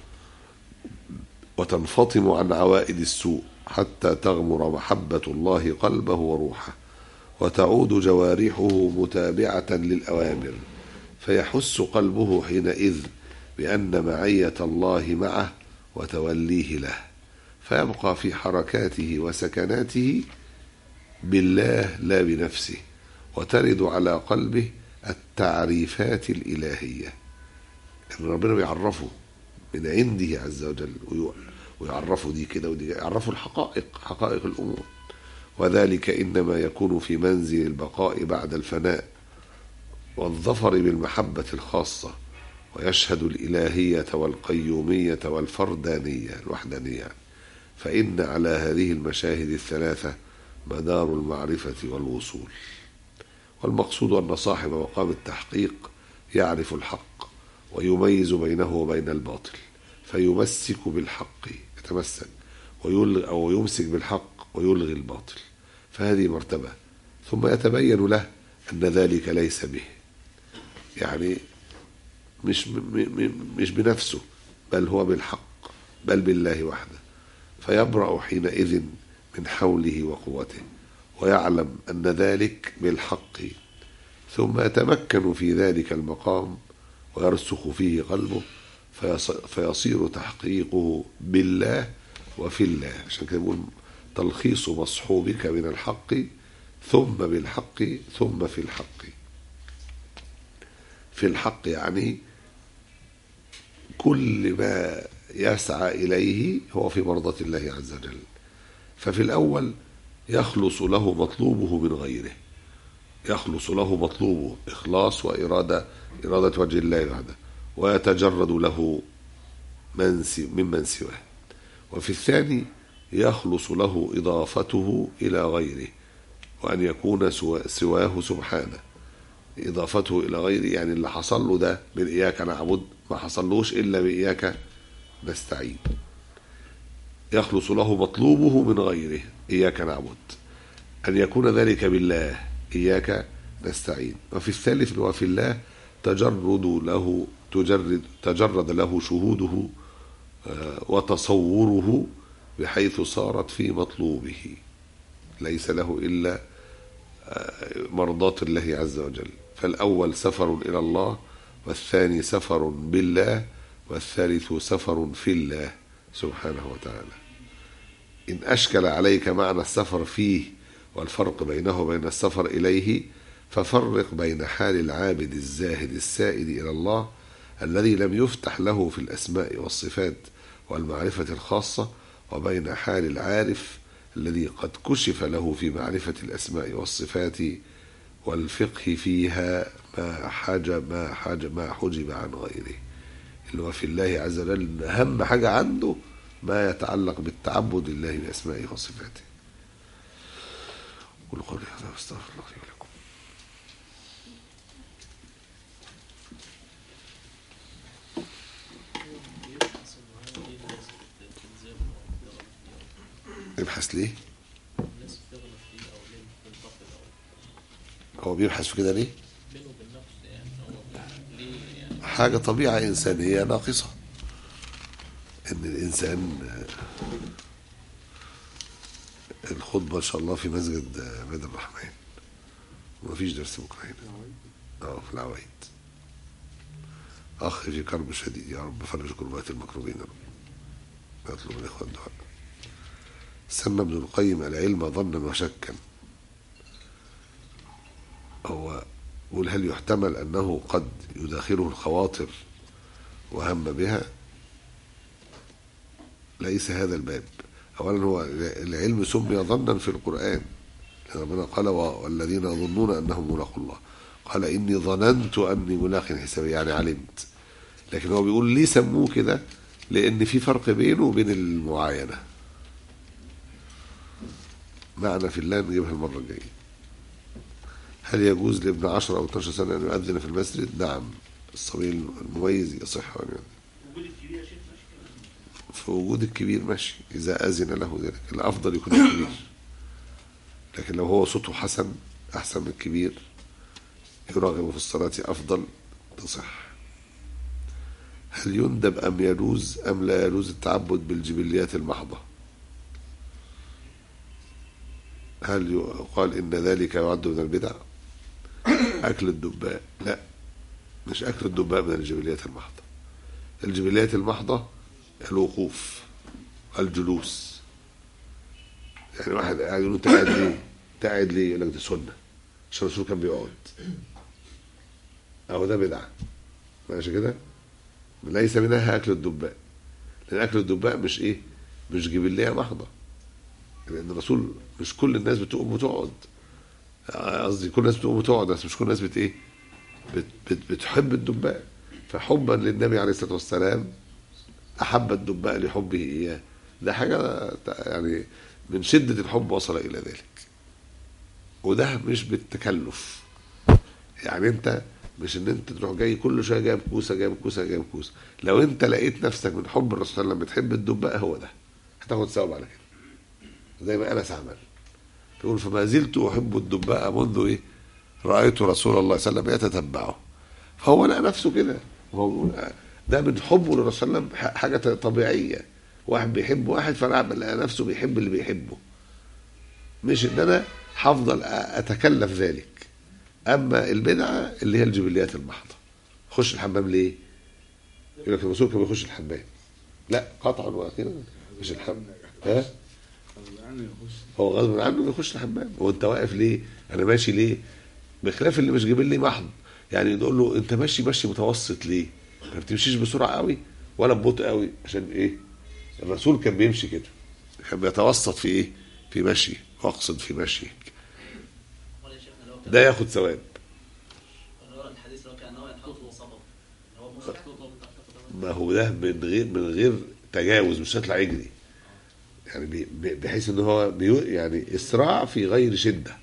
وتنفطم عن عوائد السوء حتى تغمر محبة الله قلبه وروحه وتعود جوارحه متابعة للأوامر فيحس قلبه حينئذ بأن معية الله معه وتوليه له فيبقى في حركاته وسكناته بالله لا بنفسه وترد على قلبه التعريفات الإلهية إن ربنا بيعرفه من عنده عز وجل ويع- ويعرفه دي كده ودي يعرفه الحقائق حقائق الأمور وذلك إنما يكون في منزل البقاء بعد الفناء والظفر بالمحبة الخاصة ويشهد الإلهية والقيومية والفردانية الوحدانية فإن على هذه المشاهد الثلاثة مدار المعرفة والوصول والمقصود أن صاحب مقام التحقيق يعرف الحق ويميز بينه وبين الباطل فيمسك بالحق يتمسك ويلغي أو يمسك بالحق ويلغي الباطل فهذه مرتبة ثم يتبين له أن ذلك ليس به يعني مش م- م- مش بنفسه بل هو بالحق بل بالله وحده فيبرأ حينئذ من حوله وقوته ويعلم أن ذلك بالحق ثم يتمكن في ذلك المقام ويرسخ فيه قلبه فيص- فيصير تحقيقه بالله وفي الله عشان كده بيقول تلخيص مصحوبك من الحق ثم بالحق ثم في الحق في الحق يعني كل ما يسعى إليه هو في مرضاة الله عز وجل ففي الأول يخلص له مطلوبه من غيره يخلص له مطلوبه إخلاص وإرادة إرادة وجه الله وحده ويتجرد له من سي ممن سواه وفي الثاني يخلص له إضافته إلى غيره وأن يكون سوا- سواه سبحانه إضافته إلى غيره يعني اللي حصل له ده من إياك نعبد ما حصلوش إلا بإياك نستعين يخلص له مطلوبه من غيره إياك نعبد أن يكون ذلك بالله إياك نستعين وفي الثالث اللي هو في الله تجرد له تجرد تجرد له شهوده آه، وتصوره بحيث صارت في مطلوبه ليس له إلا آه، مرضاة الله عز وجل فالأول سفر إلى الله والثاني سفر بالله والثالث سفر في الله سبحانه وتعالى إن أشكل عليك معنى السفر فيه والفرق بينه وبين السفر إليه ففرق بين حال العابد الزاهد السائد إلى الله الذي لم يفتح له في الأسماء والصفات والمعرفة الخاصة وبين حال العارف الذي قد كشف له في معرفة الأسماء والصفات والفقه فيها ما حجب ما حجب ما حجب عن غيره اللي هو في الله عز وجل أهم حاجة عنده ما يتعلق بالتعبد لله بأسمائه وصفاته قولوا قولي هذا واستغفر الله لي ولكم يبحث معاه ليه الناس بتلزمه أو بتغلط فيه يبحث ليه أو الناس بتغلط فيه أو ليه بتنتقد أو هو بيبحث في كده ليه بينه وبين نفسه يعني هو ليه يعني حاجة طبيعة إنسانية ناقصة إن الإنسان آه، الخطبة إن شاء الله في مسجد آه، عباد الرحمن ومفيش درس بكرة هنا اه في العوايد أخ في كرب شديد يا رب فرج كربات المكروبين يا رب يطلب من الإخوة الدعاء سمى ابن القيم العلم ظنا وشكا هو يقول هل يحتمل أنه قد يداخله الخواطر وهم بها ليس هذا الباب أولا هو العلم سمي ظنا في القرآن لأن ربنا قال والذين يظنون أنهم ملاقوا الله قال إني ظننت أني ملاق حسابي يعني علمت لكن هو بيقول ليه سموه كده لأن في فرق بينه وبين المعاينة معنى في الله نجيبها المرة الجاية هل يجوز لابن 10 أو 12 سنة أن يؤذن في المسجد؟ نعم الصبي المميز يصح أن يؤذن وجود الكبير يا شيخ ماشي في وجود الكبير ماشي إذا أذن له ذلك الأفضل يكون الكبير لكن لو هو صوته حسن أحسن من الكبير يراغب في الصلاة أفضل تصح هل يندب أم يجوز أم لا يجوز التعبد بالجبليات المحضة هل يقال إن ذلك يعد من البدع أكل الدباء لا مش أكل الدباء من الجبليات المحضة الجبليات المحضة الوقوف الجلوس يعني واحد قاعد يقول له انت قاعد ليه؟ انت قاعد ليه؟ يقول لك دي سنه عشان الرسول كان بيقعد اهو ده بدعه ماشي كده؟ ليس منها اكل الدباء لان اكل الدباء مش ايه؟ مش جبليه محضه لان الرسول مش كل الناس بتقوم وتقعد قصدي كل الناس بتقوم وتقعد بس مش كل الناس بت ايه؟ بت بت بتحب الدباء فحبا للنبي عليه الصلاه والسلام احب الدباء لحبه اياه ده حاجه يعني من شده الحب وصل الى ذلك وده مش بالتكلف يعني انت مش ان انت تروح جاي كل شويه جايب كوسه جايب كوسه جايب كوسه لو انت لقيت نفسك من حب الرسول صلى الله عليه وسلم بتحب الدباء هو ده هتاخد ثواب على كده زي ما انس عمل يقول فما زلت احب الدباء منذ ايه رايت رسول الله صلى الله عليه وسلم يتتبعه فهو لقى نفسه كده هو بيقول ده من حبه للرسول صلى الله عليه وسلم حاجه طبيعيه واحد بيحب واحد فانا لقى نفسه بيحب اللي بيحبه مش ان انا هفضل اتكلف ذلك اما البدعه اللي هي الجبليات المحضه خش الحمام ليه؟ يقول لك الرسول كان بيخش الحمام لا قطعا واخيرا مش الحمام ها غصب عنه يخش هو غصب عنه بيخش الحمام هو انت واقف ليه؟ انا ماشي ليه؟ بخلاف اللي مش جبلي محض يعني نقول له انت ماشي ماشي متوسط ليه؟ ما بتمشيش بسرعه قوي ولا ببطء قوي عشان ايه؟ الرسول كان بيمشي كده كان بيتوسط في ايه؟ في مشي واقصد في مشيك ولا يا شيخنا لو كان ده ياخد ثواب اللي هو الحديث لو كان هو ينحط وصبر اللي هو مش خطوة من تحت قدمه ما هو ده من غير من غير تجاوز مش هيطلع يجري يعني بي- بي- بحيث ان هو بيو يعني اسراع في غير شده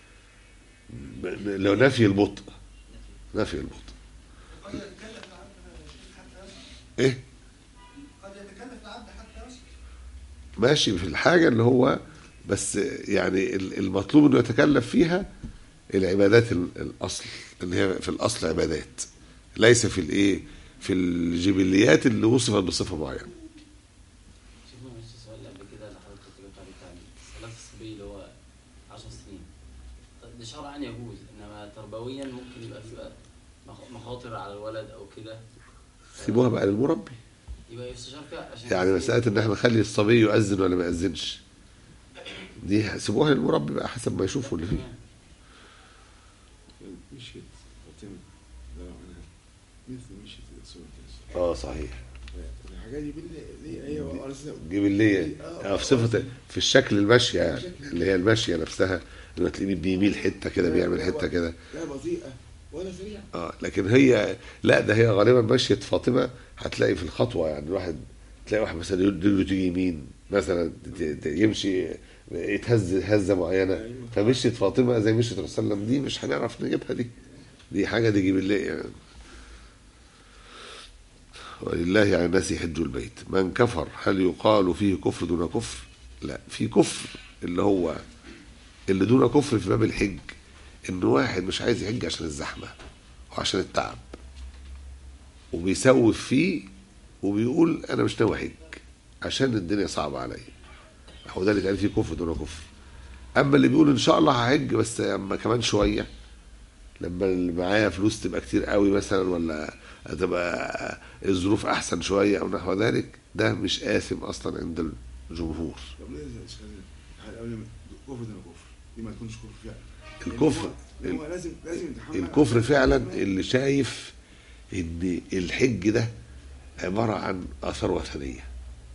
ب- ب- لو نفي البطء نفي البطء قد يتكلف العبد حتى يصل ايه قد يتكلف العبد حتى يصل ماشي في الحاجه اللي هو بس يعني ال- المطلوب انه يتكلف فيها العبادات ال- الاصل اللي هي في الاصل عبادات ليس في الايه في الجبليات اللي وصفت بصفه معينه شوفنا معلش السؤال اللي قبل كده اللي حضرتك كنت جبت عليه التعليق صلاة الصبي اللي هو 10 سنين طيب ده شرعا يجوز انما تربويا ممكن يبقى في بقى مخ- مخاطر على الولد او كده سيبوها بقى للمربي يبقى يستشار فيها عشان يعني مسألة إن إحنا نخلي الصبي يؤذن ولا ما يأذنش دي سيبوها للمربي بقى حسب ما يشوفوا اللي فيه مشيت فاطمه رضي الله عنها مثل مشيت سوره الاسراء اه صحيح الحاجات دي بالله دي ايوه ارسل جبلية آه في صفة في الشكل المشية يعني اللي هي المشية نفسها انه تلاقيه بيميل حته كده بيعمل حته كده لا بطيئه ولا سريعه اه لكن هي لا ده هي غالبا مشية فاطمه هتلاقي في الخطوه يعني الواحد تلاقي واحد مثلا رجله تيجي يمين مثلا ت- ت- يمشي يتهز هزه معينه أيوة. فمشية فاطمه زي مشية الرسول صلى الله عليه وسلم دي مش هنعرف نجيبها دي دي حاجه دي جبليه يعني ولله على الناس حج البيت من كفر هل يقال فيه كفر دون كفر لا في كفر اللي هو اللي دون كفر في باب الحج ان واحد مش عايز يحج عشان الزحمه وعشان التعب وبيسوف فيه وبيقول انا مش ناوي احج عشان الدنيا صعبه عليا هو ده اللي اتقال فيه كفر دون كفر اما اللي بيقول ان شاء الله هحج بس اما كمان شويه لما اللي معايا فلوس تبقى كتير قوي مثلا ولا تبقى الظروف احسن شويه او نحو ذلك ده مش آثم اصلا عند الجمهور طب ليه يا شيخ خالد؟ قبل ما كفر ده كفر دي ما تكونش كفر فعلا الكفر لأن هو لازم لازم يتحمل الكفر فعلا اللي شايف ان الحج ده عباره عن اثار وثنيه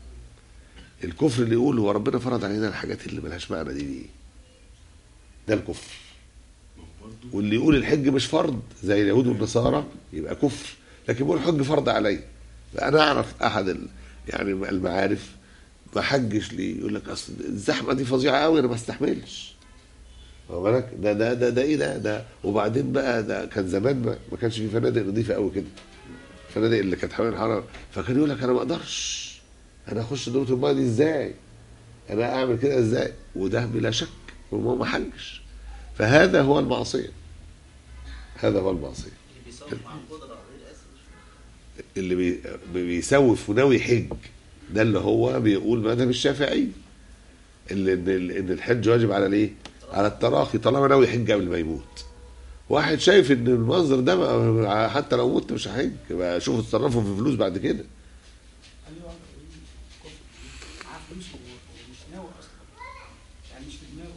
الكفر اللي يقول هو ربنا فرض علينا الحاجات اللي ملهاش معنى دي دي ده الكفر برضه واللي يقول الحج مش فرض زي اليهود والنصارى يبقى كفر لكن يقول الحج فرض علي انا اعرف احد ال... يعني المعارف ما حجش ليه يقول لك اصل الزحمه دي فظيعه قوي انا ما استحملش واخد بالك ده ده ده ده ايه ده ده وبعدين بقى ده كان زمان ما, ما كانش في فنادق نظيفه قوي كده الفنادق اللي كانت حوالين الحرم فكان يقول لك انا ما اقدرش انا اخش دوره الماء دي ازاي انا اعمل كده ازاي وده بلا شك وهو ما حجش فهذا هو المعصيه هذا هو المعصيه اللي بيصور مع القدره غير اسف اللي بي بيسوف وناوي حج ده اللي هو بيقول مذهب الشافعي اللي ان ان الحج واجب على الايه؟ على التراخي طالما ناوي يحج قبل ما يموت. واحد شايف ان المنظر ده ما- حتى لو مت مش هحج يبقى شوفوا اتصرفوا في فلوس بعد كده. ايوه كفر معاه فلوس ومش ناوي اصلا يعني مش في دماغه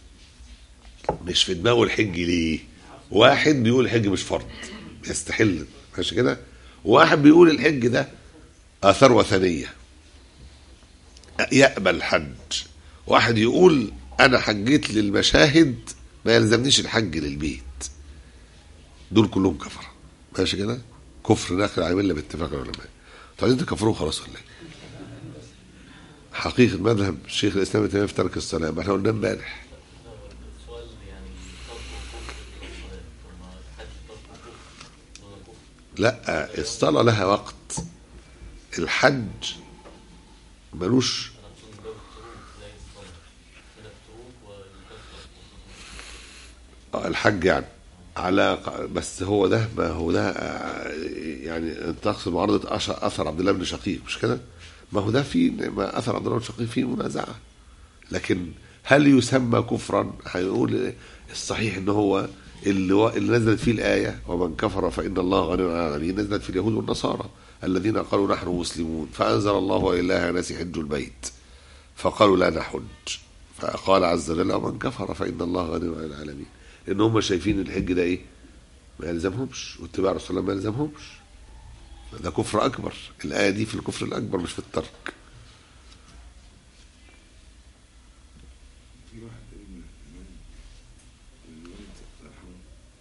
الحج. مش في دماغه الحج ليه؟ واحد بيقول الحج مش فرض يستحل ماشي كده؟ واحد بيقول الحج ده اثار وثنيه يقبل الحج واحد يقول انا حجيت للمشاهد ما يلزمنيش الحج للبيت دول كلهم كفره ماشي كده كفر داخل على المله باتفاق العلماء طب انت كفروا خلاص ولا ايه حقيقه مذهب الشيخ الاسلام ابن تيميه في ترك الصلاه ما احنا قلنا امبارح السؤال يعني ترك كفر إلى الصلاة طب ما الحج ترك كفر دون كفر لا الصلاه لها وقت الحج ملوش أنا أقصد من باب التروك زي الصلاة من التروك والكفر آه، الحج يعني على ق- بس هو ده ما هو ده آه، يعني انت تقصد معارضه أش- اثر عبد الله بن شقيق مش كده؟ ما هو ده في ما اثر عبد الله بن شقيق فيه منازعه لكن هل يسمى كفرا؟ هيقول الصحيح ان هو اللي, و... اللي نزلت فيه الايه ومن كفر فان الله غني عن العالمين نزلت في اليهود والنصارى الذين قالوا نحن مسلمون فانزل الله ولله الناس حج البيت فقالوا لا نحج فقال عز وجل ومن كفر فان الله غني عن العالمين لان هم شايفين الحج ده ايه؟ ما يلزمهمش واتباع رسول الله ما يلزمهمش ده كفر اكبر الايه دي في الكفر الاكبر مش في الترك في واحد ابن الوالد الوالد الله يرحمه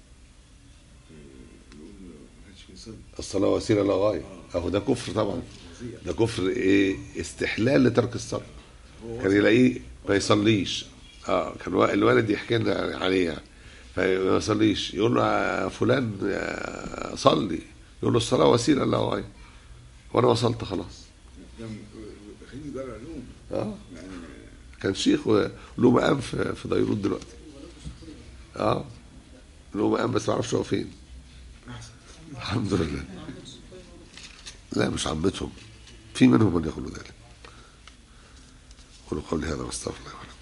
آه، يقول ما كانش بيصلي الصلاه وسيله لا غايه اهو ده كفر طبعا فظيع ده كفر ايه استحلال لترك الصلاه هو كان يلاقيه ما يصليش اه كان وا- الوالد يحكي لنا عليه يعني فما يصليش يقول له يا فلان يا صلي يقول له الصلاه وسيله لا غايه وانا وصلت خلاص كان خريج دار علوم اه يعني كان شيخ وله مقام في في ديروت دلوقتي اه له مقام بس ما اعرفش هو فين احسن الحمد لله لا مش عمتهم في منهم من يقول ذلك قولوا قولي هذا واستغفر الله ولكم